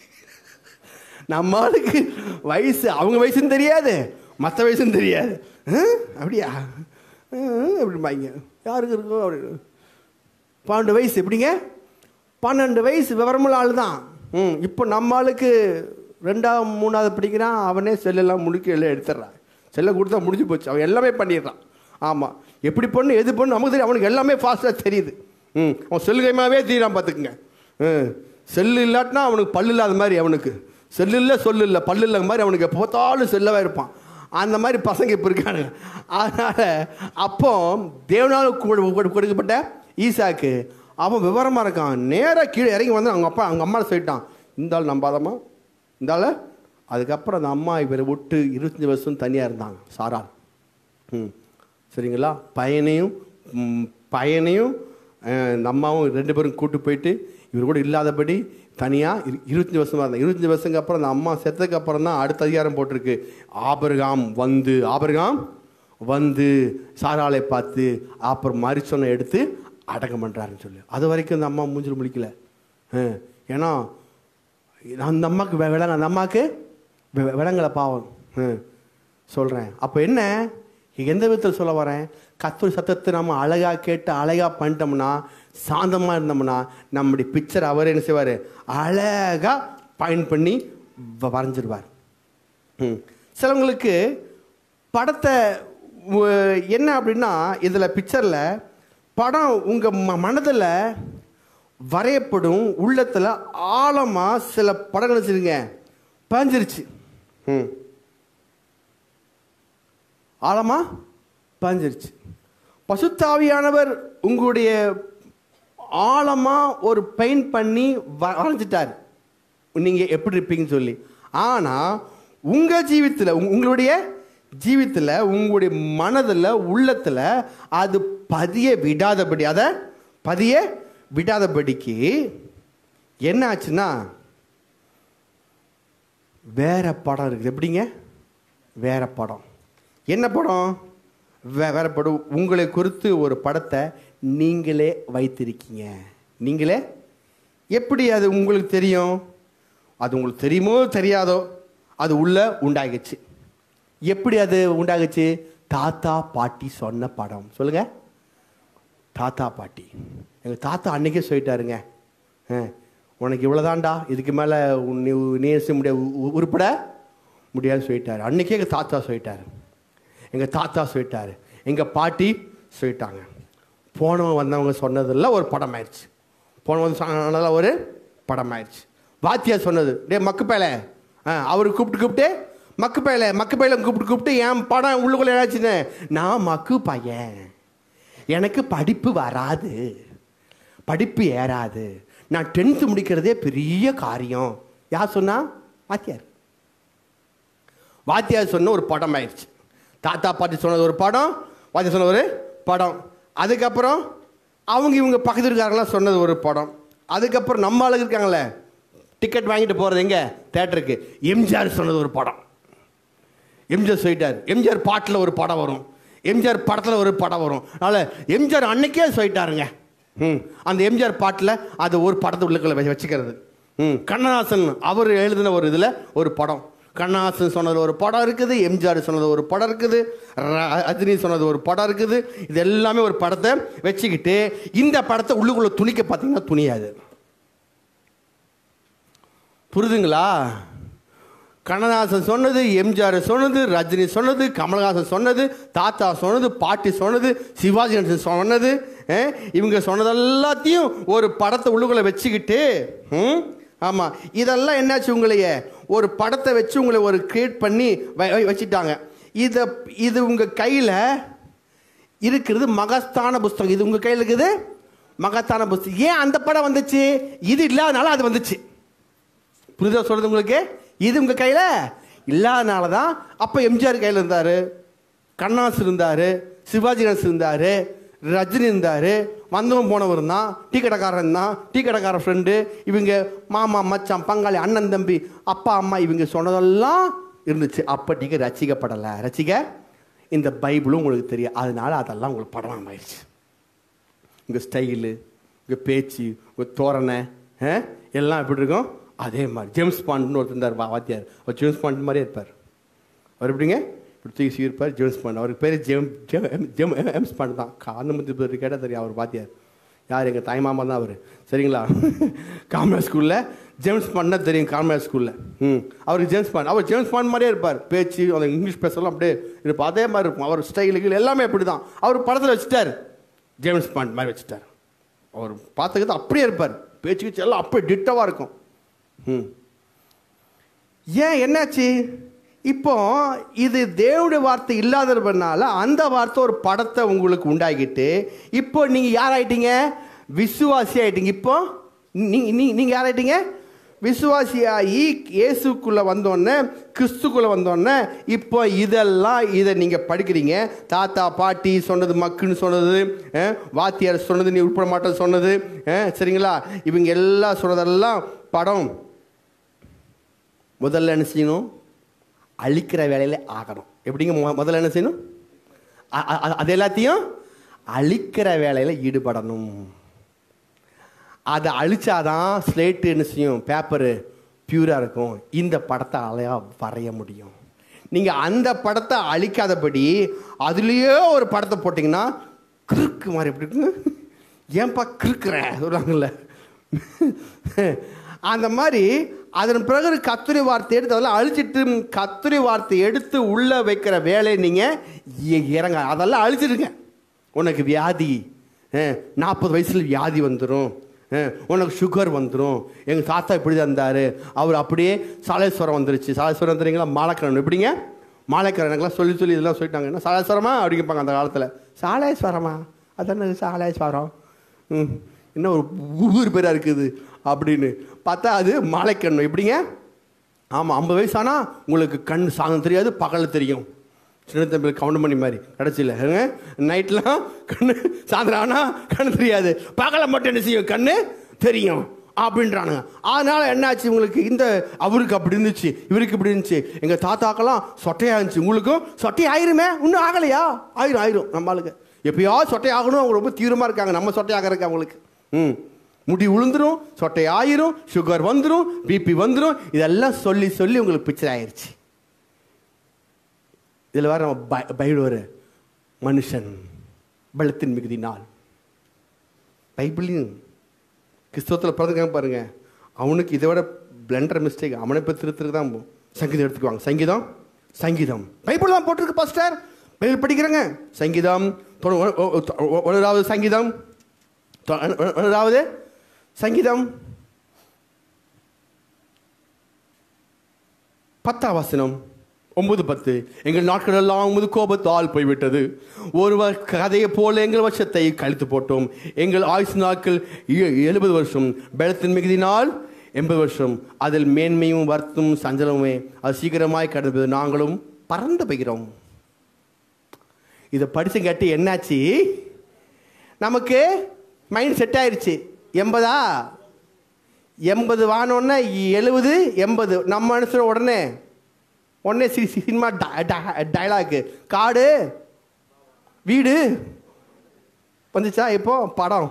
நம்ம ஆளுக்கு வயசு அவங்க வயசுன்னு தெரியாது மற்ற வயசுன்னு தெரியாது ஆ? அப்படியா அப்படிம்பாங்க யாருக்கு இருக்கும் அப்படின்னு பன்னெண்டு வயசு எப்படிங்க பன்னெண்டு வயசு விவரமுள்ள ஆள் தான் ம் இப்போ நம்ம ஆளுக்கு ரெண்டாவது மூணாவது படிக்கிறான் அவனே செல்லெல்லாம் முழுக்க எல்லாம் எடுத்துடுறான் செல்லை கொடுத்தா முடிஞ்சு போச்சு அவன் எல்லாமே பண்ணிடுறான் ஆமாம் எப்படி பண்ணு எது பண்ணு நமக்கு தெரியும் அவனுக்கு எல்லாமே ஃபாஸ்ட்டாக தெரியுது ம் அவன் செல்லுகைமாவே தீரான் பார்த்துக்குங்க ம் செல்லு இல்லாட்டினா அவனுக்கு பல்லு இல்லாத மாதிரி அவனுக்கு செல்லு இல்லை சொல்லு இல்லை பல்லு இல்லாத மாதிரி அவனுக்கு எப்போ பார்த்தாலும் செல்லவே இருப்பான் அந்த மாதிரி பசங்க இப்போ இருக்கானுங்க அதனால் அப்போ தேவனால் கொடு- கொடு- கொடுக்கப்பட்ட ஈசாக்கு அவன் விவரமாக இருக்கான் நேராக கீழே இறங்கி வந்து அவங்க அப்பா அவங்க அம்மா சொல்லிட்டான் இந்த ஆள் நம்பாதம்மா இந்த ஆள் அதுக்கப்புறம் அந்த அம்மா இவரை விட்டு இருபத்தஞ்சி வருஷம் தனியாக இருந்தாங்க சாரா ம் சரிங்களா பையனையும் ம், பையனையும் அஹ், இந்த அம்மாவும் ரெண்டு பேரும் கூட்டு போயிட்டு இவர் கூட இல்லாதபடி தனியாக இரு இருபத்தஞ்சி வருஷமாக இருந்தாங்க இருபத்தஞ்சி வருஷத்துக்கு அப்புறம் அந்த அம்மா செத்ததுக்கு அப்புறம் தான் அடுத்த அதிகாரம் போட்டிருக்கு ஆபர்காம் வந்து ஆபர்காம் வந்து சாராளை பார்த்து அப்புறம் மரிச்சொன்னை எடுத்து அடக்கம் பண்ணுறாருன்னு சொல்லி அது வரைக்கும் அந்த அம்மா மூஞ்சில் முழிக்கல அஹ், ஏன்னா அந்த அம்மாவுக்கு வெ- விளங்க அந்த அம்மாவுக்கு வெ- விளங்கலை பாவம் சொல்கிறேன் அப்போ என்ன எந்த விதத்தில் சொல்ல வரேன் கத்தூர் சத்தத்தை நம்ம அழகாக கேட்டு அழகாக பண்ணிட்டோம்னா சாந்தமாக இருந்தோம்னா நம்முடைய பிக்சர் அவர் என்ன செய்வார் அழகாக பயன் பண்ணி வ- வரைஞ்சிருவார் ம். சிலவங்களுக்கு படத்தை உ- என்ன அப்படின்னா இதில் பிக்சரில் படம் உங்கள் ம மனதில் வரையப்படும் உள்ளத்தில் ஆழமாக சில படங்கள் வச்சுருங்க பாஞ்சிருச்சு ம் ஆழமாக பாஞ்சிருச்சு பசுத்தாவியானவர் உங்களுடைய ஆழமாக ஒரு பெயிண்ட் பண்ணி வ வரைஞ்சிட்டார் நீங்கள் எப்படி இருப்பீங்கன்னு சொல்லி ஆனால் உங்கள் ஜீவித்தில் உங்களுடைய ஜீவித்தில் உங்களுடைய மனதில் உள்ளத்தில் அது பதிய விடாதபடி அதை பதிய விடாதபடிக்கு என்ன ஆச்சுன்னா வேற படம் இருக்குது எப்படிங்க வேற படம் என்ன படம் வே வேற படம் உங்களை குறித்து ஒரு படத்தை நீங்களே வைத்திருக்கீங்க நீங்களே எப்படி அது உங்களுக்கு தெரியும் அது உங்களுக்கு தெரியுமோ தெரியாதோ அது உள்ள உண்டாகிச்சு எப்படி அது உண்டாகுச்சு தாத்தா பாட்டி சொன்ன படம் சொல்லுங்க தாத்தா பாட்டி எங்கள் தாத்தா அன்னைக்கே சொல்லிட்டாருங்க ஆ, உனக்கு இவ்வளோதான்டா இதுக்கு மேலே நீ நேச முடிய உ- உருப்பட முடியாதுன்னு சொல்லிட்டாரு அன்னைக்கே எங்கள் தாத்தா சொல்லிட்டாரு எங்கள் தாத்தா சொல்லிட்டாரு எங்கள் பாட்டி சொல்லிட்டாங்க போனவங்க வந்தவங்க சொன்னதெல்லாம் ஒரு படம் ஆயிடுச்சு போனவங்க சொன்னதெல்லாம் ஒரு படம் ஆயிடுச்சு வாத்தியார் சொன்னது டே மக்கு பேல ஆ அவர் கூப்பிட்டு கூப்பிட்டு மக்கு பேல மக்கு பேல கூப்பிட்டு கூப்பிட்டு என் படம் உள்ளுக்குள்ளே ஏதாச்சுன்னு நான் மக்கு பையன் எனக்கு படிப்பு வராது படிப்பு ஏறாது நான் டென்த்து முடிக்கிறதே பெரிய காரியம் யார் சொன்னா வாத்தியார் வாத்தியார் சொன்ன ஒரு படம் ஆயிடுச்சு தாத்தா பாட்டி சொன்னது ஒரு படம் வாத்தியார் சொன்ன ஒரு படம் அதுக்கப்புறம் அவங்க இவங்க பக்கத்து இருக்காங்களாம் சொன்னது ஒரு படம் அதுக்கப்புறம் நம்ம ஆளுங்க இருக்காங்களே டிக்கெட் வாங்கிட்டு போகிறது எங்கே தேட்டருக்கு எம்ஜிஆர் சொன்னது ஒரு படம் எம்ஜிஆர் சொல்லிட்டார் எம்ஜிஆர் பாட்டில் ஒரு படம் வரும் எம்ஜிஆர் படத்தில் ஒரு படம் வரும் அதனால் எம்ஜிஆர் அன்னைக்கே சொல்லிட்டாருங்க ம் அந்த எம்ஜிஆர் பாட்டில் அது ஒரு படத்தை உள்ளுக்குள்ள வச்சு வச்சுக்கிறது ம் கண்ணதாசன் அவர் எழுதின ஒரு இதில் ஒரு படம் கண்ணதாசன் சொன்னது ஒரு படம் இருக்குது எம்ஜிஆர் சொன்னது ஒரு படம் இருக்குது ர- ரஜினி சொன்னது ஒரு படம் இருக்குது இது எல்லாமே ஒரு படத்தை வச்சுக்கிட்டு இந்த படத்தை உள்ளுக்குள்ள துணிக்க பார்த்தீங்கன்னா துணியாது புரிதுங்களா கண்ணதாசன் சொன்னது எம்ஜிஆர் சொன்னது ரஜினி சொன்னது கமலஹாசன் சொன்னது தாத்தா சொன்னது பாட்டி சொன்னது சிவாஜி கணேசன் சொன்னது அஹ், இவங்க சொன்னது எல்லாத்தையும் ஒரு படத்தை உள்ளுக்குள்ள வச்சுக்கிட்டு ம், ஆமா இதெல்லாம் என்னாச்சு உங்களைய ஒரு படத்தை வச்சு உங்களை ஒரு கிரியேட் பண்ணி வ- வ- வச்சுட்டாங்க இதை இது உங்க கையில இருக்கிறது மகஸ்தான புஸ்தகம் இது உங்க கையில் இருக்குது மகத்தான புஸ்தகம் ஏன் அந்த படம் வந்துச்சு இது இல்லாதனால அது வந்துச்சு புரிதா சொல்றது உங்களுக்கு இது உங்க கையில இல்லாதனால தான் அப்ப எம்ஜிஆர் கையில் இருந்தாரு கண்ணாஸ் இருந்தாரு சிவாஜி கணேசன் இருந்தாரு ரஜினி இருந்தாரு வந்தவன் போனவர் தான் டீ கடைக்காரன் தான் டீ கடைக்கார ஃப்ரெண்டு இவங்க மாமா மச்சான் பங்காளி அண்ணன் தம்பி அப்பா அம்மா இவங்க சொன்னதெல்லாம் இருந்துச்சு அப்பட்டிக்கு ரசிக்கப்படலை ரசிக்க இந்த பைபிளும் உங்களுக்கு தெரியும் அதனால அதெல்லாம் உங்களுக்கு படமாக ஆயிடுச்சு உங்கள் ஸ்டைலு உங்கள் பேச்சு உங்கள் தோரணை ஆ? எல்லாம் எப்படி இருக்கும் அதே மாதிரி ஜேம்ஸ் பாண்ட்னு ஒருத்தர் இருந்தார் வா- வாத்தியார் அவர் ஜேம்ஸ் பாண்ட் மாதிரியே இருப்பார் அவர் எப்படிங்க இப்படி தூக்கி சீர்ப்பார் ஜேம்ஸ் பாண்ட் அவருக்கு பேர் ஜேம் ஜேம் ஜேம் எம்ஸ் பாண்ட் தான் காந்த முத்து பேர் கேட்டால் தெரியும் அவர் வாத்தியார் யார் எங்கள் தாய் மாமா தான் அவர் சரிங்களா காமராஜ் ஸ்கூலில் ஜேம்ஸ் பாண்ட் தான் தெரியும் காமராஜ் ஸ்கூலில் ம் அவருக்கு ஜேம்ஸ் பாண்ட் அவர் ஜேம்ஸ் பாண்ட் மாதிரியே இருப்பார் பேச்சு அந்த இங்கிலீஷ் பேசலாம் அப்படியே இருப்பார் அதே மாதிரி இருக்கும் அவர் ஸ்டைலுக்கு எல்லாமே அப்படி தான் அவர் படத்தில் வச்சுட்டார் ஜேம்ஸ் பாண்ட் மாதிரி வச்சுட்டார் அவர் பார்த்துக்கிறது அப்படியே இருப்பார் பேச்சு கீச்சு எல்லாம் அப்படியே டிட்டவாக இருக்கும் ம் ஏன் என்னாச்சு இப்போ இது தேவனுடைய வார்த்தை இல்லாததுனால அந்த வார்த்தை ஒரு படத்தை உங்களுக்கு உண்டாக்கிட்டு இப்போ நீங்கள் யார் ஆயிட்டீங்க விசுவாசி ஆயிட்டீங்க இப்போ நீங்க நீ- நீங்க யார் ஆயிட்டீங்க விசுவாசியாகி இயேசுக்குள்ள வந்தோடனே கிறிஸ்துக்குள்ள வந்தோடனே இப்போ இதெல்லாம் இதை நீங்க படிக்கிறீங்க தாத்தா பாட்டி சொன்னது மக்குன்னு சொன்னது அஹ், வாத்தியார் சொன்னது நீ உட்பட மாட்டேன்னு சொன்னது அஹ், சரிங்களா இவங்க எல்லாம் சொன்னதெல்லாம் படம் முதல்ல என்ன செய்யணும் அழிக்கிற வேலையில ஆகணும் எப்படிங்க மொ- முதல்ல என்ன செய்யணும் அ- அ- அது எல்லாத்தையும் அழிக்கிற வேலையில ஈடுபடணும் அதை அழிச்சாதான் ஸ்லேட்டு என்ன செய்யும் பேப்பரு பியூராக இருக்கும் இந்த படத்தை அலையா வரைய முடியும் நீங்கள் அந்த படத்தை அழிக்காதபடி அதுலேயே ஒரு படத்தை போட்டிங்கன்னா கிறுக்கு மாதிரி எப்படி இருக்குங்க ஏன்பா கிறுக்குற சொல்கிறாங்கல்ல அந்த மாதிரி அதன் பிறகு கத்துரை வார்த்தை எடுத்து அதெல்லாம் அழிச்சிட்டு கத்துரை வார்த்தை எடுத்து உள்ளே வைக்கிற வேலையை நீங்கள் இறங்க அதெல்லாம் அழிச்சிடுங்க உனக்கு வியாதி நாற்பது வயசில் வியாதி வந்துடும் உனக்கு சுகர் வந்துடும் எங்கள் தாத்தா இப்படி தான் இருந்தார் அவர் அப்படியே சாலேஸ்வரம் வந்துருச்சு சாலேஸ்வரம் தெரியுங்களா மாலக்கரன் எப்படிங்க மாலைக்கரனுக்கெல்லாம் சொல்லி சொல்லி இதெல்லாம் சொல்லிட்டாங்க என்ன சாலேஸ்வரமா அப்படி கேட்பாங்க அந்த காலத்தில் சாலேஸ்வரமா அதானே சாலேஸ்வரம் ம் என்ன ஒரு ஊர் பேராக இருக்குது அப்படின்னு பார்த்தா அது மாலைக்கண்ணு எப்படிங்க ஆமாம் ஐம்பது வயசு ஆனால் உங்களுக்கு கண் சாதம் தெரியாது பகல் தெரியும் சின்ன தம்பி கவுண்ட் பண்ணி மாதிரி கடைசியில் நைட்லாம் கண்ணு சாயந்தரம் ஆனால் கண்ணு தெரியாது பகலை மட்டும் என்ன செய்யும் கண்ணு தெரியும் அப்படின்றானுங்க அதனால என்னாச்சு உங்களுக்கு இந்த அவருக்கு அப்படி இருந்துச்சு இவருக்கு இப்படி இருந்துச்சு எங்கள் தாத்தாக்கெல்லாம் சொட்டையாக இருந்துச்சு உங்களுக்கும் சொட்டை ஆயிருமே இன்னும் ஆகலையா ஆயிரும் ஆயிரும் நம்மளுக்கு எப்பயாவது சொட்டை ஆகணும் அவங்க ரொம்ப தீவிரமாக இருக்காங்க நம்ம சொட்டை ஆகிறதுக்கு அவங்களுக்கு ம் முடி உளுந்துரும் சொட்டை ஆயிரும் சுகர் வந்துடும் பிபி வந்துடும் இதெல்லாம் சொல்லி சொல்லி உங்களுக்கு பிக்சர் ஆயிருச்சு இதில் வர நம்ம பை- பைபிள் ஒரு மனுஷன் பலத்தின் மிகுதி நாள் பைபிளையும் கிறிஸ்தவத்தில் பிறந்துக்காங்க பாருங்க அவனுக்கு இதை விட பிளண்டர் மிஸ்டேக் அவனை போய் திருத்துறதுக்கு தான் போ- சங்கீதம் எடுத்துக்குவாங்க சங்கீதம் சங்கீதம் பைபிள் தான் போட்டிருக்கு பாஸ்டர் பைபிள் படிக்கிறேங்க சங்கீதம் தொ- ஒ- ஒ- ஒ- ஒன்பதாவது சங்கீதம் தொ- ஒ- ஒன்பதாவது சங்கீதம் பத்தாம் வசனம் ஒன்பது பத்து எங்கள் நாட்கள் எல்லாம் உமது கோபத்தால் போய்விட்டது ஒருவர் கதையை போல எங்கள் வருஷத்தை கழித்து போட்டோம் எங்கள் ஆயுசு நாட்கள் எ- எழுபது வருஷம் பலத்தின் மிகுதினால் எண்பது வருஷம் அதில் மேன்மையும் வருத்தும் சஞ்சலமுமே அது சீக்கிரமாய் கடந்தது நாங்களும் பறந்து போகிறோம் இதை படிச்சு கேட்டு என்னாச்சு நமக்கு மைண்ட் செட் ஆயிருச்சு எண்பதா எண்பது வானோடனே எழுபது எண்பது நம்ம மனுஷன் உடனே உடனே சி சி- சினிமா டைலாக்கு காடு வீடு வந்துச்சா இப்போ படம்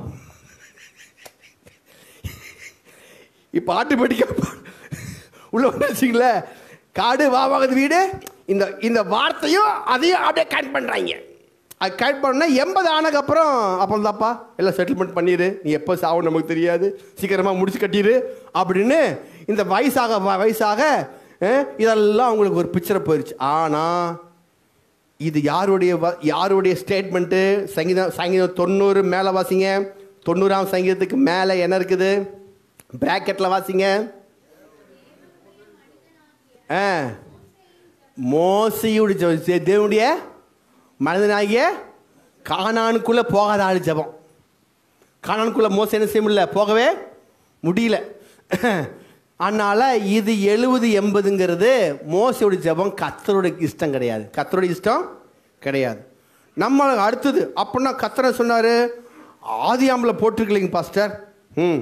இப்போ ஆட்டோமேட்டிக்காக உள்ள வந்துச்சுங்களே காடு வாவாகுது வீடு இந்த இந்த வார்த்தையும் அதையும் அப்படியே கட் பண்ணுறாங்க அது கட் பண்ணா எண்பது ஆனதுக்கப்புறம் அப்புறம் தாப்பா எல்லாம் செட்டில்மெண்ட் பண்ணிடு நீ எப்போ சாவும் நமக்கு தெரியாது சீக்கிரமாக முடிச்சு கட்டிடு அப்படின்னு இந்த வயசாக வ- வயசாக அஹ், இதெல்லாம் அவங்களுக்கு ஒரு பிக்சரை போயிடுச்சு ஆனால் இது யாருடைய வ- யாருடைய ஸ்டேட்மெண்ட்டு சங்கீதம் சங்கீதம் தொண்ணூறு மேலே வாசிங்க தொண்ணூறாம் சங்கீதத்துக்கு மேலே என்ன இருக்குது பிராக்கெட்டில் வாசிங்க ஆ மோசையுடைய ஜெபம். தே- தேவனுடைய மனிதனாகிய கானானுக்குள்ளே போகாத ஆள் ஜெபம் கானானுக்குள்ளே மோசம் என்ன செய்ய முடியல போகவே முடியல அதனால் இது எழுபது எண்பதுங்கிறது மோசையோட ஜெபம் கத்தருடைய இஷ்டம் கிடையாது கத்தருடைய இஷ்டம் கிடையாது நம்ம அடுத்தது அப்படின்னா கத்தரை சொன்னார் ஆதியாமில் போட்டிருக்கலைங்க பாஸ்டர் ம்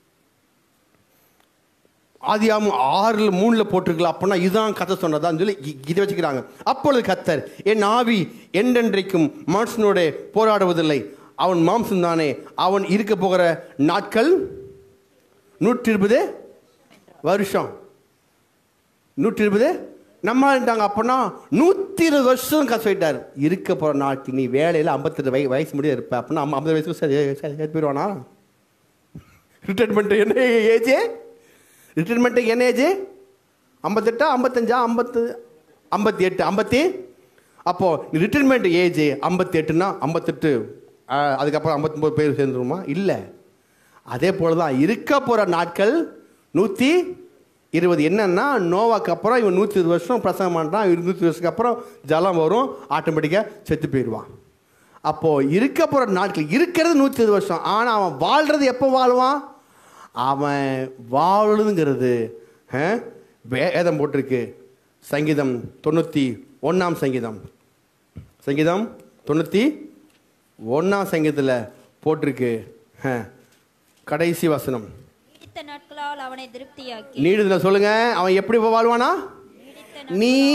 ஆதியாம் ஆறில் மூணில் போட்டிருக்கலாம் அப்படின்னா இதுதான் கத்த சொன்னதான்னு சொல்லி இ- இதை வச்சுக்கிறாங்க அப்பொழுது கத்தர் என் ஆவி என்றென்றைக்கும் மனுஷனோட போராடுவதில்லை அவன் மாம்சம் தானே அவன் இருக்க போகிற நாட்கள் நூற்றி இருபது வருஷம் நூற்றி இருபது நம்மட்டாங்க அப்படின்னா நூற்றி இருபது வருஷம் கஷ்ட சொல்லிட்டார் இருக்க போகிற நாட்கள் நீ வேலையில் ஐம்பத்தெட்டு வய வயசு முடிய இருப்ப அப்படின்னா ஐம்ப- ஐம்பது வயசுக்கு சரி சரி சரி போயிடுவானா ரிட்டைர்மெண்ட் என்ன ஏஜ் ரிட்டைர்மெண்ட்டுக்கு என்ன ஏஜ் ஐம்பத்தெட்டா ஐம்பத்தஞ்சா ஐம்பத்து ஐம்பத்தி எட்டு ஐம்பத்தி அப்போது ரிட்டைர்மெண்ட் ஏஜ் ஐம்பத்தி எட்டுனா ஐம்பத்தெட்டு ஆ, அதுக்கப்புறம் ஐம்பத்தொம்போது பேர் சேர்ந்துருமா இல்லை அதே போல தான் இருக்க போகிற நாட்கள் நூற்றி இருபது என்னன்னா நோவாக்கு அப்புறம் இவன் நூற்றி இருபது வருஷம் பிரசங்கம் பண்ணுறான் இவன் நூற்றி வருஷத்துக்கு அப்புறம் ஜலம் வரும் ஆட்டோமேட்டிக்காக செத்து போயிடுவான் அப்போது இருக்க போகிற நாட்கள் இருக்கிறது நூற்றி இருபது வருஷம் ஆனால் அவன் வாழ்கிறது எப்போ வாழ்வான் அவன் வாழுதுங்கிறது ஆ, வேதம் போட்டிருக்கு சங்கீதம் தொண்ணூற்றி ஒன்றாம் சங்கீதம் சங்கீதம் தொண்ணூற்றி ஒன்றாம் சங்கீதத்தில் போட்டிருக்கு ஆ, கடைசி வசனம் நீடித்த நாட்களால் அவனை திருப்தியாக்கி நீடுதுல சொல்லுங்க அவன் எப்படி வாழ்வானா நீடித்த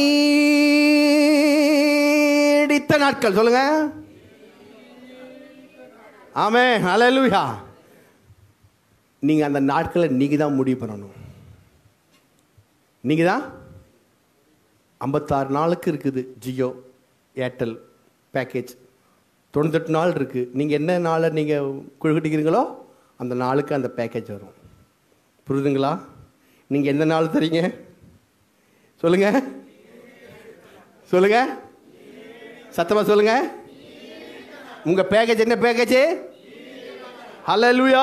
நீடித்த நாட்கள் சொல்லுங்க ஆமே ஹalleluya நீங்க அந்த நாட்களை நீங்க தான் முடிவு பண்ணணும் நீங்க தான் ஐம்பத்தாறு நாளுக்கு இருக்குது ஜியோ ஏர்டெல் பேக்கேஜ் தொண்ணூத்தெட்டு நாள் இருக்கு நீங்க என்ன நாளை நீங்க குழுக்கட்டிக்கிறீங்களோ அந்த நாளுக்கு அந்த பேக்கேஜ் வரும் புரியுதுங்களா நீங்க எந்த நாள் தரீங்க சொல்லுங்க சொல்லுங்க சத்தமா சொல்லுங்க உங்க பேக்கேஜ் என்ன பேக்கேஜ் ஹalleluya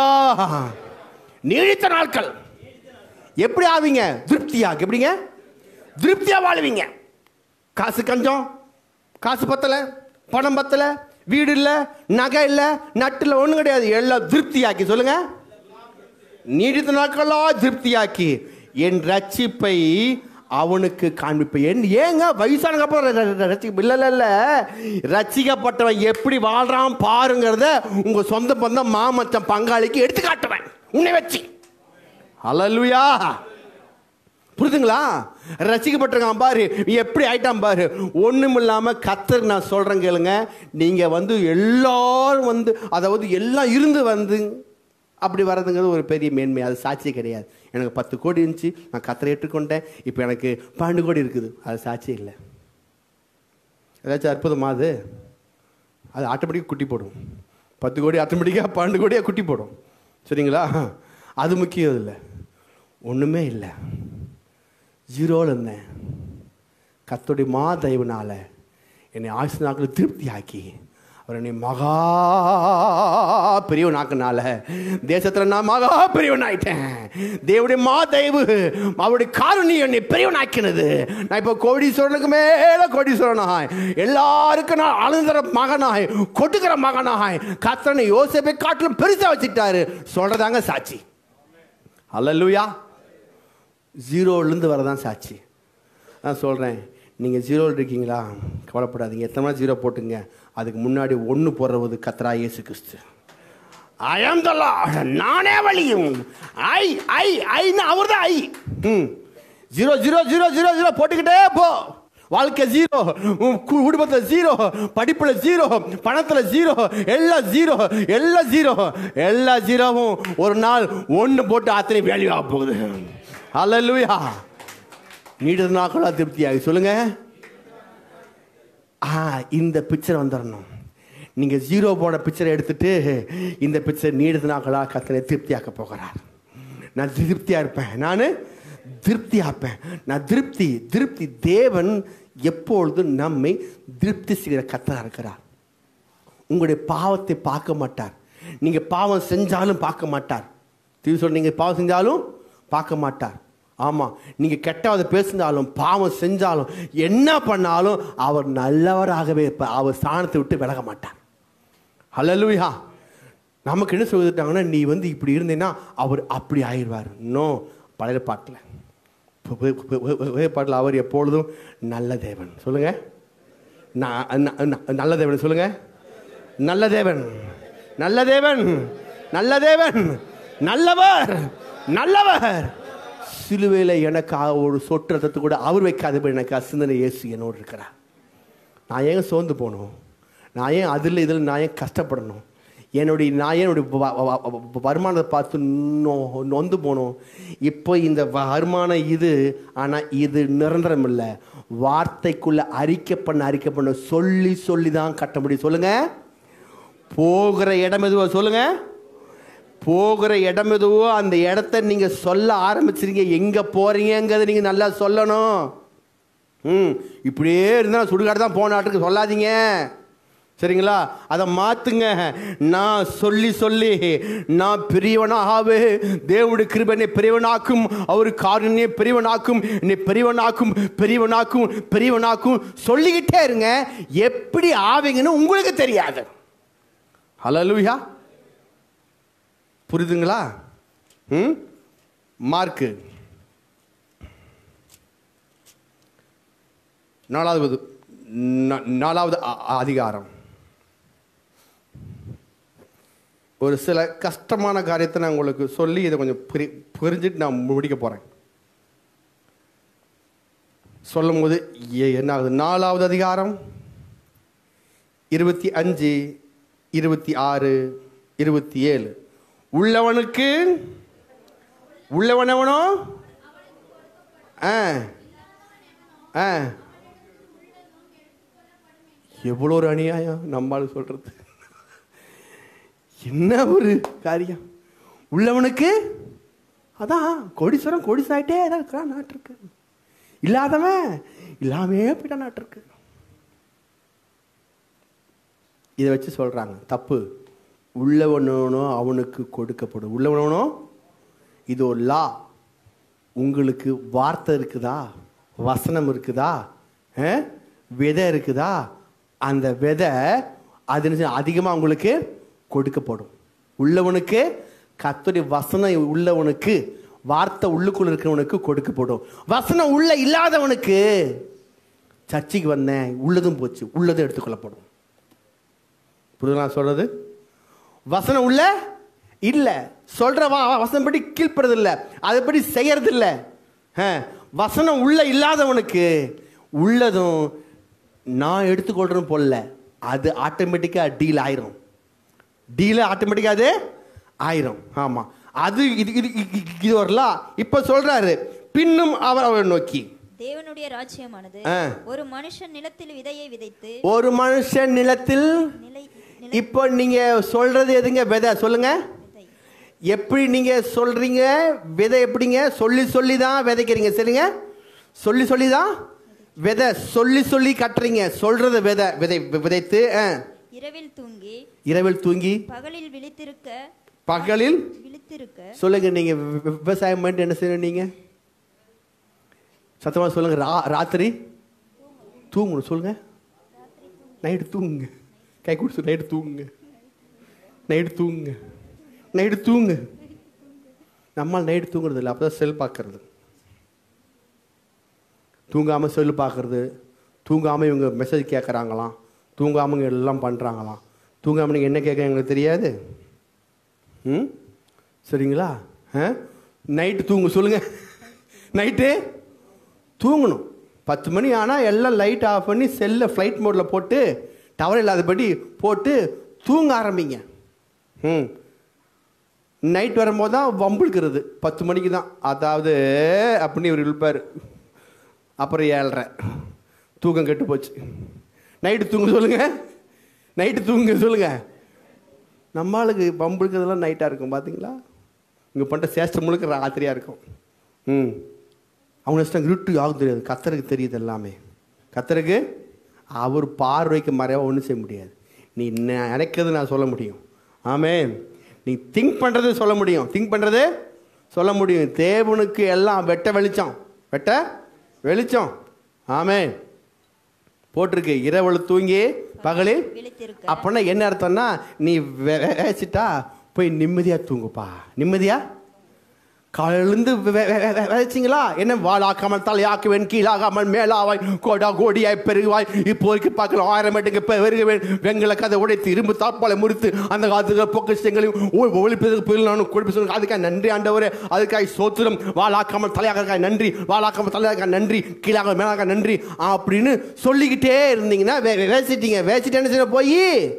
நீடித்த நாட்கள் எப்படி ஆவீங்க திருப்தியா எப்படிங்க திருப்தியா வாழுவீங்க காசு கஞ்சம் காசு பத்தல பணம் பத்தல வீடு இல்ல நகை இல்ல நட்டு இல்ல ஒண்ணும் கிடையாது எல்லாம் திருப்தியாக்கி சொல்லுங்க நீடித்த நாட்களா திருப்தியாக்கி என் ரட்சிப்பை அவனுக்கு காண்பிப்பேன் என் ஏங்க வயசானதுக்கு அப்புறம் ர- ர- ரட்சிக்க இல்லை இல்லை இல்லை ரட்சிக்கப்பட்டவன் எப்படி வாழ்றான் பாருங்கிறத உங்க சொந்த பந்தம் மாமச்சம் பங்காளிக்கு எடுத்து காட்டுவேன் உன்னை வச்சு ஹalleluya புரியுதுங்களா ரசிக்கப்பட்டிருக்கான் பாரு எப்படி ஆயிட்டான் பாரு ஒன்றும் இல்லாமல் கத்தர் நான் சொல்கிறேன் கேளுங்க நீங்கள் வந்து எல்லாரும் வந்து அதாவது எல்லாம் இருந்து வந்து அப்படி வர்றதுங்கிறது ஒரு பெரிய மேன்மை அது சாட்சி கிடையாது எனக்கு பத்து கோடி இருந்துச்சு நான் கத்தரை ஏற்றுக்கொண்டேன் இப்போ எனக்கு பன்னெண்டு கோடி இருக்குது அது சாட்சி இல்லை ஏதாச்சும் அற்புதமா அது அது ஆட்டோமேட்டிக்காக குட்டி போடும் பத்து கோடி ஆட்டோமேட்டிக்காக பன்னெண்டு கோடியாக குட்டி போடும் சரிங்களா அது முக்கியம் இல்லை ஒன்றுமே இல்லை ஜீரோவில் இருந்தேன் கத்தோடைய மா தயவுனால என்னை ஆயுசு நாட்கள் திருப்தி ஆக்கி அவர் என்னை மகா பெரியவனாக்குனால தேசத்தில் நான் மகா பெரியவன் ஆயிட்டேன் தேவனுடைய மா தயவு அவருடைய காரணி என்னை பெரியவனாக்கினது நான் இப்போ கோடீஸ்வரனுக்கு மேல கோடீஸ்வரனாய் எல்லாருக்கும் நான் அழுந்தர மகனாய் கொட்டுக்கிற மகனாய் கத்தனை யோசிப்பை காட்டிலும் பெருசா வச்சுட்டாரு சொல்றதாங்க சாட்சி அல்லலுயா ஜீரோலேருந்து வரதான் சாட்சி நான் சொல்கிறேன் நீங்கள் ஜீரோவில் இருக்கீங்களா கவலைப்படாதீங்க எத்தனை நாள் ஜீரோ போட்டுங்க அதுக்கு முன்னாடி ஒன்று போடுறது கத்ரா இயேசு கிறிஸ்து ஐ ஆம் த நானே வழியும் ஐ ஐ ஐன்னு அவர் தான் ஐ ம் zero zero zero zero zero போட்டுக்கிட்டே போ வாழ்க்கை ஜீரோ உன் கு- குடும்பத்துல ஜீரோ படிப்புல ஜீரோ பணத்துல ஜீரோ எல்லாம் ஜீரோ எல்லாம் ஜீரோ எல்லா ஜீரோவும் ஒரு நாள் ஒன்று போட்டு அத்தனை வேல்யூ ஆக போகுது அல்லூயா நீடது நாக்களா திருப்தியாகி சொல்லுங்க ஆ இந்த பிக்சர் வந்துடணும் நீங்க ஜீரோ போன பிக்சரை எடுத்துட்டு இந்த பிக்சர் நீடது நாக்களா கத்தனை திருப்தியாக்க போகிறார் நான் திருப்தியா இருப்பேன் நான் திருப்தி ஆப்பேன் நான் திருப்தி திருப்தி தேவன் எப்பொழுதும் நம்மை திருப்தி செய்கிற கத்தரா இருக்கிறார் உங்களுடைய பாவத்தை பார்க்க மாட்டார் நீங்க பாவம் செஞ்சாலும் பார்க்க மாட்டார் திரும்பி சொல்ல நீங்க பாவம் செஞ்சாலும் பார்க்க மாட்டார் ஆமா நீங்க கெட்டவதை பேசினாலும் பாவம் செஞ்சாலும் என்ன பண்ணாலும் அவர் நல்லவராகவே இருப்பார் அவர் ஸ்தானத்தை விட்டு விலக மாட்டார் ஹalleluya நமக்கு என்ன சொல்லிட்டாங்கன்னா நீ வந்து இப்படி இருந்தேன்னா அவர் அப்படி ஆயிடுவார் இன்னும் பழைய பாட்டில் பழைய பாட்டில் அவர் எப்பொழுதும் நல்ல தேவன் சொல்லுங்க ந- ந- ந- நல்ல தேவன் சொல்லுங்க நல்ல தேவன் நல்ல தேவன் நல்ல தேவன் நல்லவர் நல்லவர் சிலுவையில் எனக்காக ஒரு சொட்டு ரத்தத்தை கூட அவர் வைக்காதபடி எனக்கு சிந்தனை இயேசு என்னோடு இருக்கிறார் நான் ஏன் சோர்ந்து போகணும் நான் ஏன் அதில் இதில் நான் ஏன் கஷ்டப்படணும் என்னுடைய நான் ஏன் என்னுடைய வ- வ- வ- வருமானத்தை பார்த்து நொ நொந்து போகணும் இப்போ இந்த வருமானம் இது ஆனால் இது நிரந்தரம் இல்லை வார்த்தைக்குள்ள அறிக்கை பண்ண அறிக்கை பண்ண சொல்லி சொல்லி தான் கட்ட முடியும் சொல்லுங்க போகிற இடம் எதுவோ சொல்லுங்க போகிற இடம் எதுவோ அந்த இடத்த நீங்க சொல்ல ஆரம்பிச்சிருங்க எங்க போறீங்கங்கிறத நீங்க நல்லா சொல்லணும் ம் இப்படியே இருந்தால் சுடுகாடு தான் போன நாட்டுக்கு சொல்லாதீங்க சரிங்களா அதை மாத்துங்க நான் சொல்லி சொல்லி நான் பெரியவனாகவே தேவனுடைய கிருபை என்னை பெரியவனாக்கும் அவர் காருண்ய பெரியவனாக்கும் என்னை பெரியவனாக்கும் பெரியவனாக்கும் பெரியவனாக்கும் சொல்லிக்கிட்டே இருங்க எப்படி ஆவீங்கன்னு உங்களுக்கு தெரியாது ஹலலூயா புரியுதுங்களா ம் மார்க்கு நாலாவது நா- நாலாவது அ- அதிகாரம் ஒரு சில கஷ்டமான காரியத்தை நான் உங்களுக்கு சொல்லி இதை கொஞ்சம் புரி புரிஞ்சுட்டு நான் முடிக்க போகிறேன் சொல்லும் போது எ- என்ன ஆகுது நாலாவது அதிகாரம் இருபத்தி அஞ்சு இருபத்தி ஆறு இருபத்தி ஏழு உள்ளவனுக்கு உள்ளவனவனோ ஆ ஆ எவ்வளோ ஒரு அநியாயம் நம்மால் சொல்றது என்ன ஒரு காரியம் உள்ளவனுக்கு அதான் கோடீஸ்வரம் கோடீஸ்வராயிட்டே தான் இருக்கிறான் நாட்டிற்கு இல்லாதவன் இல்லாமே போயிட்டான் நாட்டிற்கு இதை வச்சு சொல்றாங்க தப்பு உள்ளவனோ அவனுக்கு கொடுக்கப்படும் உள்ளவனோ இது ஒரு லா உங்களுக்கு வார்த்தை இருக்குதா வசனம் இருக்குதா அஹ்? விதை இருக்குதா அந்த விதை அது அதிகமாக உங்களுக்கு கொடுக்கப்படும் உள்ளவனுக்கு கர்த்தருடைய வசனம் உள்ளவனுக்கு வார்த்தை உள்ளுக்குள்ள இருக்கிறவனுக்கு கொடுக்கப்படும் வசனம் உள்ள இல்லாதவனுக்கு சர்ச்சைக்கு வந்தேன் உள்ளதும் போச்சு உள்ளதும் எடுத்துக்கொள்ளப்படும் புரியுதா நான் சொல்றது வசனம் உள்ள இல்ல சொல்ற வா- வசனப்படி கீழ்ப்படுறது இல்ல அதுபடி செய்யறது இல்ல ஆ, வசனம் உள்ள இல்லாதவனுக்கு உள்ளதும் நான் எடுத்துக்கொள்றேன்னு போடல அது ஆட்டோமேட்டிக்கா டீல் ஆயிரும் டீல் ஆட்டோமேட்டிக்கா அது ஆயிரும் ஆமா அது இது இது இது- இது வரலாம் இப்ப சொல்றாரு பின்னும் அவர் அவரை நோக்கி தேவனுடைய ராஜ்யமானது ஆ. ஒரு மனுஷன் நிலத்தில் விதையை விதைத்து ஒரு மனுஷன் நிலத்தில் நிலை நிலை இப்போ நீங்க சொல்றது எதுங்க விதை சொல்லுங்க விதை எப்படி நீங்க சொல்றீங்க விதை எப்படிங்க சொல்லி சொல்லி தான் விதைக்கிறீங்க சரிங்க சொல்லி சொல்லி தான் விதை சொல்லி சொல்லி கட்டுறீங்க சொல்றது விதை விதை விதைத்து ஆ, இரவில் தூங்கி இரவில் தூங்கி பகலில் விழித்திருக்க பகலில் விழித்திருக்க சொல்லுங்க நீங்க வி- வி- விவசாயம் பண்ணிட்டு என்ன செய்யணும் நீங்க சத்தமா சொல்லுங்க ரா ராத்திரி தூங்கணும் சொல்லுங்க நைட்டு தூங்குங்க கை கொடுத்து நைட்டு தூங்குங்க நைட்டு தூங்குங்க நைட்டு தூங்கு நம்மால் நைட்டு தூங்குறது இல்லை அப்போ தான் செல் பார்க்கறது தூங்காமல் செல் பார்க்கறது தூங்காமல் இவங்க மெசேஜ் கேட்குறாங்களாம் தூங்காமல் இவங்க எல்லாம் பண்ணுறாங்களாம் தூங்காமல் நீங்கள் என்ன கேட்க எங்களுக்கு தெரியாது ம் சரிங்களா ஆ நைட்டு தூங்க சொல்லுங்க நைட்டு தூங்கணும் பத்து மணி ஆனால் எல்லாம் லைட் ஆஃப் பண்ணி செல்லை ஃப்ளைட் மோடில் போட்டு டவர் இல்லாதபடி போட்டு தூங்க ஆரம்பிங்க ம் நைட் வரும்போது தான் வம்புழுக்கிறது பத்து மணிக்கு தான் அதாவது அப்படின்னு இவர் இழுப்பார் அப்புறம் ஏழ்ரை தூக்கம் கெட்டு போச்சு நைட்டு தூங்க சொல்லுங்க நைட்டு தூங்க சொல்லுங்க நம்ம ஆளுக்கு பம்புழுக்கிறதுலாம் நைட்டாக இருக்கும் பார்த்தீங்களா இங்கே பண்ணுற சேஷ்டம் முழுக்க ராத்திரியாக இருக்கும் ம் அவங்க நினச்சிட்டாங்க இருட்டு யாருக்கும் தெரியாது கத்தருக்கு தெரியுது எல்லாமே கத்தருக்கு அவர் பார்வைக்கு மறைவா ஒன்றும் செய்ய முடியாது நீ நினைக்கிறது நான் சொல்ல முடியும் ஆமே நீ திங்க் பண்ணுறது சொல்ல முடியும் திங்க் பண்ணுறது சொல்ல முடியும் தேவனுக்கு எல்லாம் வெட்ட வெளிச்சம் வெட்ட வெளிச்சம் ஆமே போட்டிருக்கு இரவல் தூங்கி பகலில் விழித்திருக்க அப்படின்னா என்ன அர்த்தம்னா நீ வே- வே- வேச்சிட்டா போய் நிம்மதியாக தூங்குப்பா நிம்மதியா காலையிலேருந்து விதைச்சிங்களா என்ன வாழாக்காமல் தலையாக்குவேன் கீழாகாமல் மேலாவாய் கோடா கோடியாய் பெருகுவாய் இப்போ வரைக்கும் பார்க்கலாம் ஆயிரம் மட்டுக்கு பெருகுவேன் வெங்கல கதை உடைத்து இரும்பு தாப்பாலை முறித்து அந்த காலத்துல பொக்கச்சங்களையும் ஒழிப்பதற்கு பிறகு நானும் கொடுப்பு சொல்லுங்க அதுக்காக நன்றி ஆண்டவரே அதுக்காக சோத்திரம் வாழாக்காமல் தலையாக நன்றி வாழாக்காமல் தலையாக நன்றி கீழாக மேலாக நன்றி அப்படின்னு சொல்லிக்கிட்டே இருந்தீங்கன்னா வே- வே- வேசிட்டீங்க வேசிட்டு என்ன செய்ய போய்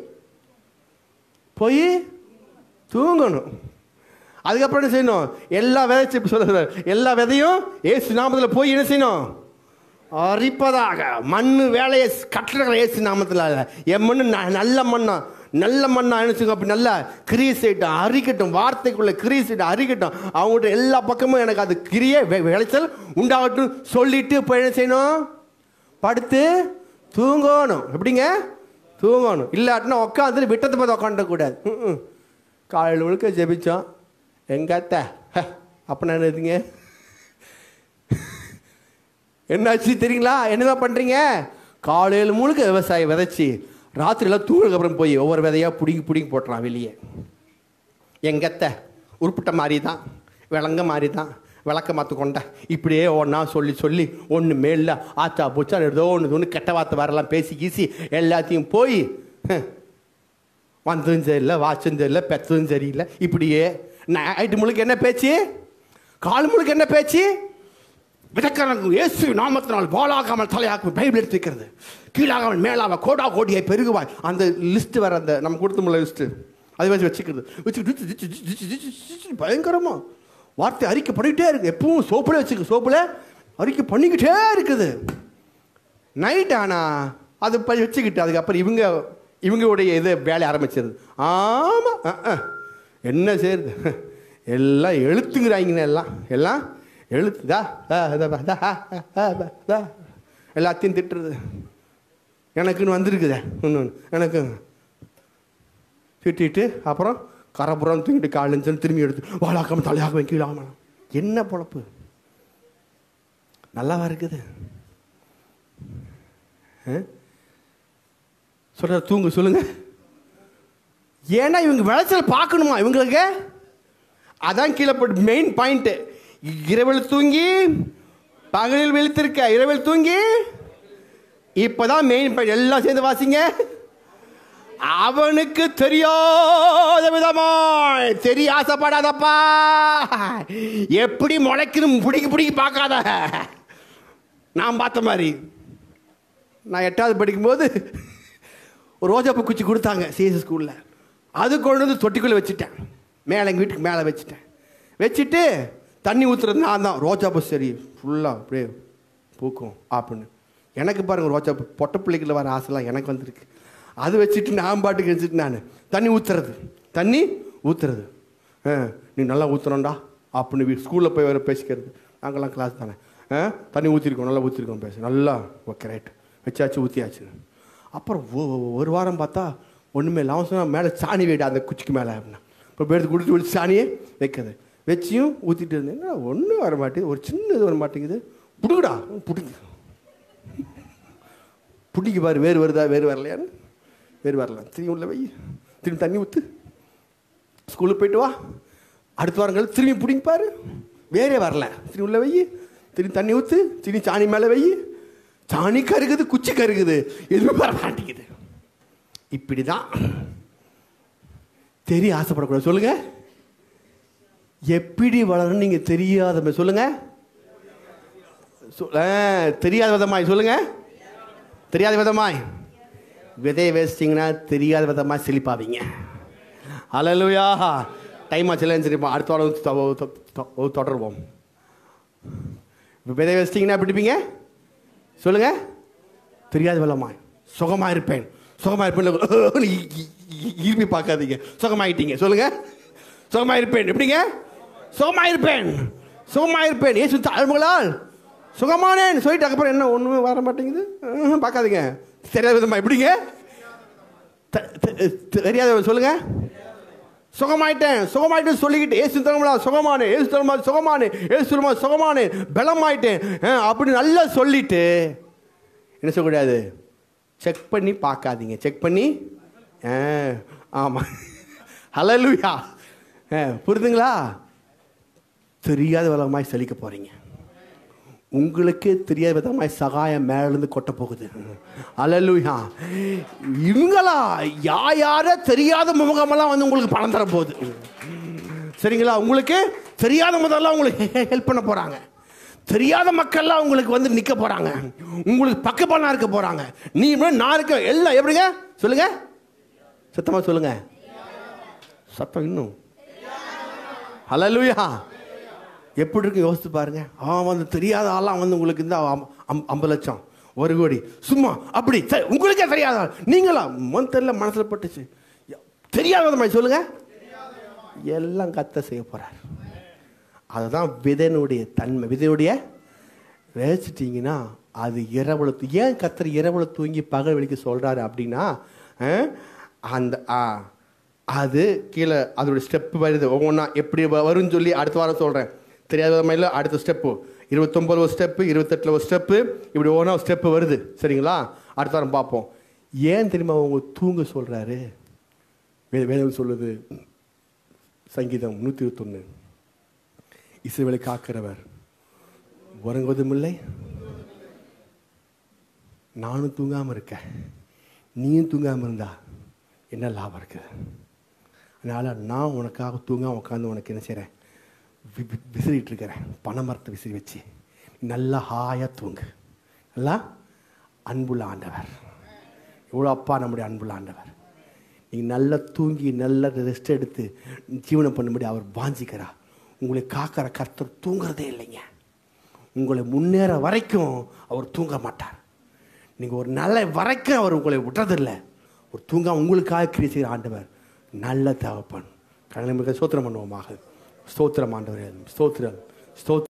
போய் தூங்கணும் அதுக்கப்புறம் என்ன செய்யணும் எல்லா விதைச்சு இப்படி சொல்லுறாரு எல்லா விதையும் ஏசு நாமத்தில் போய் என்ன செய்யணும் அரிப்பதாக மண்ணு வேலையை கட்டுற ஏசு நாமத்தில் என் மண்ணு ந- நல்ல மண்ணா நல்ல மண்ணா நினைச்சுங்க அப்படி நல்லா கிரீசிட்டும் அரிக்கட்டும் வார்த்தைக்குள்ள கிரீசிட்டு அரிக்கட்டும் அவங்கள்ட்ட எல்லா பக்கமும் எனக்கு அது கிரியே வெ- விளைச்சல் உண்டாகட்டும் சொல்லிட்டு இப்போ என்ன செய்யணும் படுத்து தூங்கணும் எப்படிங்க தூங்கணும் இல்லாட்டினா உட்காந்துட்டு விட்டத்தை பார்த்து உட்காந்துடக்கூடாது ம் காலையில் முழுக்க ஜெபிச்சோம் எங்க அத்தை ஹ, அப்ப என்ன இதுங்க என்னாச்சு தெரியுங்களா என்னதான் பண்ணுறீங்க காலையில் முழுக்க விவசாயம் விதைச்சி ராத்திரிலாம் தூங்குறதுக்கு அப்புறம் போய் ஒவ்வொரு விதையாக பிடிங்கி பிடிங்கி போட்டுறான் வெளியே எங்கத்த உருப்பிட்ட மாதிரி தான் விளங்க மாதிரி தான் விளக்க மாற்ற கொண்ட இப்படியே ஒன்றா சொல்லி சொல்லி ஒன்று மேல ஆச்சா பூச்சா ஏதோ ஒன்று ஒன்று கெட்ட வார்த்தை வரலாம் பேசி கீசி எல்லாத்தையும் போய் ஹம், வந்ததும் சரியில்லை வாச்சும் சரியில்லை பெற்றதும் சரியில்லை இப்படியே நைட்டு முழுக்க என்ன பேச்சு கால் முழுக்க என்ன பேச்சு விதக்கரங்கு இயேசு நாமத்தினால் வாழாகாமல் தலையாக்கும் பைபிள் எடுத்து வைக்கிறது கீழாகாமல் மேலாக கோடா கோடியை பெருகுவாய் அந்த லிஸ்ட் வர அந்த நம்ம கொடுத்துமுள்ள லிஸ்ட்டு அதை வச்சு வச்சுக்கிறது வச்சு பயங்கரமா வார்த்தை அறிக்கை பண்ணிக்கிட்டே இருக்கு எப்பவும் சோப்புல வச்சுக்க சோப்புல அறிக்கை பண்ணிக்கிட்டே இருக்குது நைட் ஆனா அது ப- வச்சுக்கிட்டு அதுக்கப்புறம் இவங்க இவங்களுடைய இது வேலையை ஆரம்பிச்சிருது ஆமாம் என்ன செய்யுது எல்லாம் எழுத்துங்கிறாங்க எல்லாம் எல்லாம் எழுத்துதா எல்லாத்தையும் திட்டுறது எனக்குன்னு வந்திருக்குதே ஒன்று எனக்கு திட்டிட்டு அப்புறம் கரப்புறம் தூங்கிட்டு காலைஞ்சு திரும்பி எடுத்து வாழாக்காம தலையாக்குவேன் கீழாம என்ன பொழப்பு நல்லாவா இருக்குது சொல்ற தூங்கு சொல்லுங்க ஏன்னா இவங்க விளைச்சல் பார்க்கணுமா இவங்களுக்கு அதான் கீழே போட்டு மெயின் பாயிண்ட் இரவில் தூங்கி பகலில் விழித்திருக்க இரவில் தூங்கி இப்பதான் மெயின் பாயிண்ட் எல்லாம் சேர்ந்து வாசிங்க அவனுக்கு தெரியாத விதமாய் தெரிய ஆசைப்படாதப்பா எப்படி முளைக்கணும் பிடிக்கி பிடிக்கி பார்க்காத நான் பார்த்த மாதிரி நான் எட்டாவது படிக்கும்போது ஒரு ரோஜாப்பூ குச்சி கொடுத்தாங்க சிஎஸ் ஸ்கூலில் அது கொண்டு வந்து தொட்டிக்குள்ளே வச்சுட்டேன் மேலே எங்கள் வீட்டுக்கு மேலே வச்சுட்டேன் வச்சுட்டு தண்ணி ஊற்றுறது நான் தான் ரோஜாப்பூ சரி ஃபுல்லாக அப்படியே பூக்கும் அப்படின்னு எனக்கு பாருங்க ரோஜாப்பூ பொட்ட பிள்ளைக்குள்ள வர ஆசைலாம் எனக்கு வந்திருக்கு அது வச்சுட்டு நான் பாட்டுக்கு வச்சுட்டு நான் தண்ணி ஊற்றுறது தண்ணி ஊற்றுறது ஆ நீ நல்லா ஊற்றுறோம்டா அப்படின்னு ஸ்கூலில் போய் வர பேசிக்கிறது நாங்கள்லாம் கிளாஸ் தானே ஆ தண்ணி ஊற்றிருக்கோம் நல்லா ஊற்றிருக்கோம் பேச நல்லா ஓகே ரைட் வச்சாச்சு ஊற்றியாச்சு அப்புறம் ஒ- ஒ- ஒரு வாரம் பார்த்தா ஒன்றுமே இல்லை அவன் சொன்னா மேலே சாணி வைடா அந்த குச்சிக்கு மேலே அப்படின்னா இப்போ எடுத்து கொடுத்து கொடுத்து சாணியே வைக்கிறது வச்சியும் ஊற்றிட்டு இருந்தேன் ஒன்றும் வர மாட்டேங்குது ஒரு சின்ன இது வர மாட்டேங்குது புடுங்கடா புடுங்க புடிக்கு பாரு வேறு வருதா வேறு வரலையான்னு வேறு வரல திரும்பி உள்ள வை திரும்பி தண்ணி ஊற்று ஸ்கூலுக்கு போயிட்டு வா அடுத்த வாரங்கள் திரும்பி பிடிங்க பாரு வேறே வரல திரும்பி உள்ள வை திரும்பி தண்ணி ஊற்று திரும்பி சாணி மேலே வை சாணி கருகுது குச்சி கருகுது எதுவுமே வர மாட்டேங்குது இப்படி தான் தெரிய ஆசைப்படக்கூடாது சொல்லுங்க எப்படி வளரணும் நீங்க தெரியாத மாதிரி சொல்லுங்க சொ- ஆ, தெரியாத விதமாய் சொல்லுங்க தெரியாத விதமாய் விதையை வேஸ்டிங்கன்னா தெரியாத விதமாய் செழிப்பாவீங்க அலலுயா டைம் ஆச்சுல சரிப்பா அடுத்த வாரம் வந்து தொ- தொ- தொ- தொடருவோம் விதை வேஸ்டிங்கன்னா எப்படி இருப்பீங்க சொல்லுங்க தெரியாத விதமாய் சுகமா இருப்பேன் சுகமா இருப்பேன் இருப்பி பார்க்காதீங்க சுகமாயிட்டீங்க சொல்லுங்க சுகமா இருப்பேன் எப்படிங்க சுகமா இருப்பேன் சுகமா இருப்பேன் ஏசு தாழ்வுகளால் சுகமானேன்னு சொல்லிட்டு அதுக்கப்புறம் என்ன ஒன்றுமே வர மாட்டேங்குது ம்ஹும், பார்க்காதீங்க தெரியாத விதமா எப்படிங்க தெ- தெ- தெரியாத சொல்லுங்க சுகமாயிட்டேன் சுகமாயிட்டேன் சொல்லிக்கிட்டு ஏசு தரமா சுகமானே ஏசு தரமா சுகமானே ஏசு தரமா சுகமானே பலமாயிட்டேன் ஆ, அப்படி நல்லா சொல்லிட்டு என்ன சொல்லக்கூடாது செக் பண்ணி பார்க்காதீங்க செக் பண்ணி ஆ ஆமாம் ஹலலுயா ஆ புரிதுங்களா தெரியாத விதமாய் செழிக்க போகிறீங்க உங்களுக்கே தெரியாத விதமாய் சகாயம் மேலேருந்து கொட்ட போகுது அலலுயா இவங்களா யா யார தெரியாத முகமெல்லாம் வந்து உங்களுக்கு பணம் தர போகுது சரிங்களா உங்களுக்கு தெரியாத முதல்லாம் உங்களுக்கு ஹெல்ப் பண்ண போகிறாங்க தெரியாத மக்கள்லாம் உங்களுக்கு வந்து நிற்க போகிறாங்க உங்களுக்கு பக்கபலனா இருக்க போகிறாங்க நீ இப்படி நான் இருக்க எல்லாம் எப்படிங்க சொல்லுங்க சத்தமாக சொல்லுங்க சத்தம் இன்னும் ஹலலுயா எப்படி இருக்கு யோசித்து பாருங்க அவன் வந்து தெரியாத ஆளாம் வந்து உங்களுக்கு இந்த அம்- அம்- ஐம்பது லட்சம் ஒரு கோடி சும்மா அப்படி சரி உங்களுக்கே தெரியாத ஆள். நீங்களா மன் தெரியல மனசில் பட்டுச்சு தெரியாத மாதிரி சொல்லுங்க எல்லாம் கத்த செய்ய போறார் அதுதான் விதையினுடைய தன்மை விதையுடைய விதைச்சிட்டிங்கன்னா அது இரவுல தூ- ஏன் கத்தர் இரவுல தூங்கி பகல் வெளிக்க சொல்றாரு அப்படின்னா அஹ், அந்த ஆ, அது கீழே அதோட ஸ்டெப் வருது ஒவ்வொன்றா எப்படி வ- வரும்னு சொல்லி அடுத்த வாரம் சொல்கிறேன் தெரியாத மாதிரி அடுத்த ஸ்டெப்பு இருபத்தொம்பது ஒரு ஸ்டெப்பு இருபத்தெட்டில் ஒரு ஸ்டெப்பு இப்படி ஒவ்வொன்றா ஸ்டெப்பு வருது சரிங்களா அடுத்த வாரம் பார்ப்போம் ஏன் தெரியுமா அவங்க தூங்க சொல்கிறாரு வேதம் சொல்லுது சங்கீதம் நூற்றி இருபத்தொன்று இசைவலை காக்கிறவர் உறங்குவதும் இல்லை நானும் தூங்காமல் இருக்கேன் நீயும் தூங்காமல் இருந்தா என்ன லாபம் இருக்குது அதனால் நான் உனக்காக தூங்காம உட்காந்து உனக்கு என்ன செய்கிறேன் விசிறிட்டு இருக்கிறேன் பனை மரத்தை விசிறி வச்சு நல்லா ஹாயாக தூங்கு நல்லா அன்புள்ள ஆண்டவர் எவ்வளோ அப்பா நம்முடைய அன்புள்ள ஆண்டவர் நீங்கள் நல்லா தூங்கி நல்லா ரெஸ்ட் எடுத்து ஜீவனம் பண்ணும்படி அவர் வாஞ்சிக்கிறார் உங்களை காக்கிற கர்த்தர் தூங்குறதே இல்லைங்க உங்களை முன்னேற வரைக்கும் அவர் தூங்க மாட்டார் நீங்கள் ஒரு நல்ல வரைக்கும் அவர் உங்களை விட்டுறதில்லை ஒரு தூங்க உங்களுக்காக கிரியை செய்கிற ஆண்டவர் நல்ல தகப்பன் கடலை சோத்திரம் பண்ணுவோமாக ஸ்தோத்திரம் ஆண்டவர் ஸ்தோத்திரம் ஸ்தோத்திரம்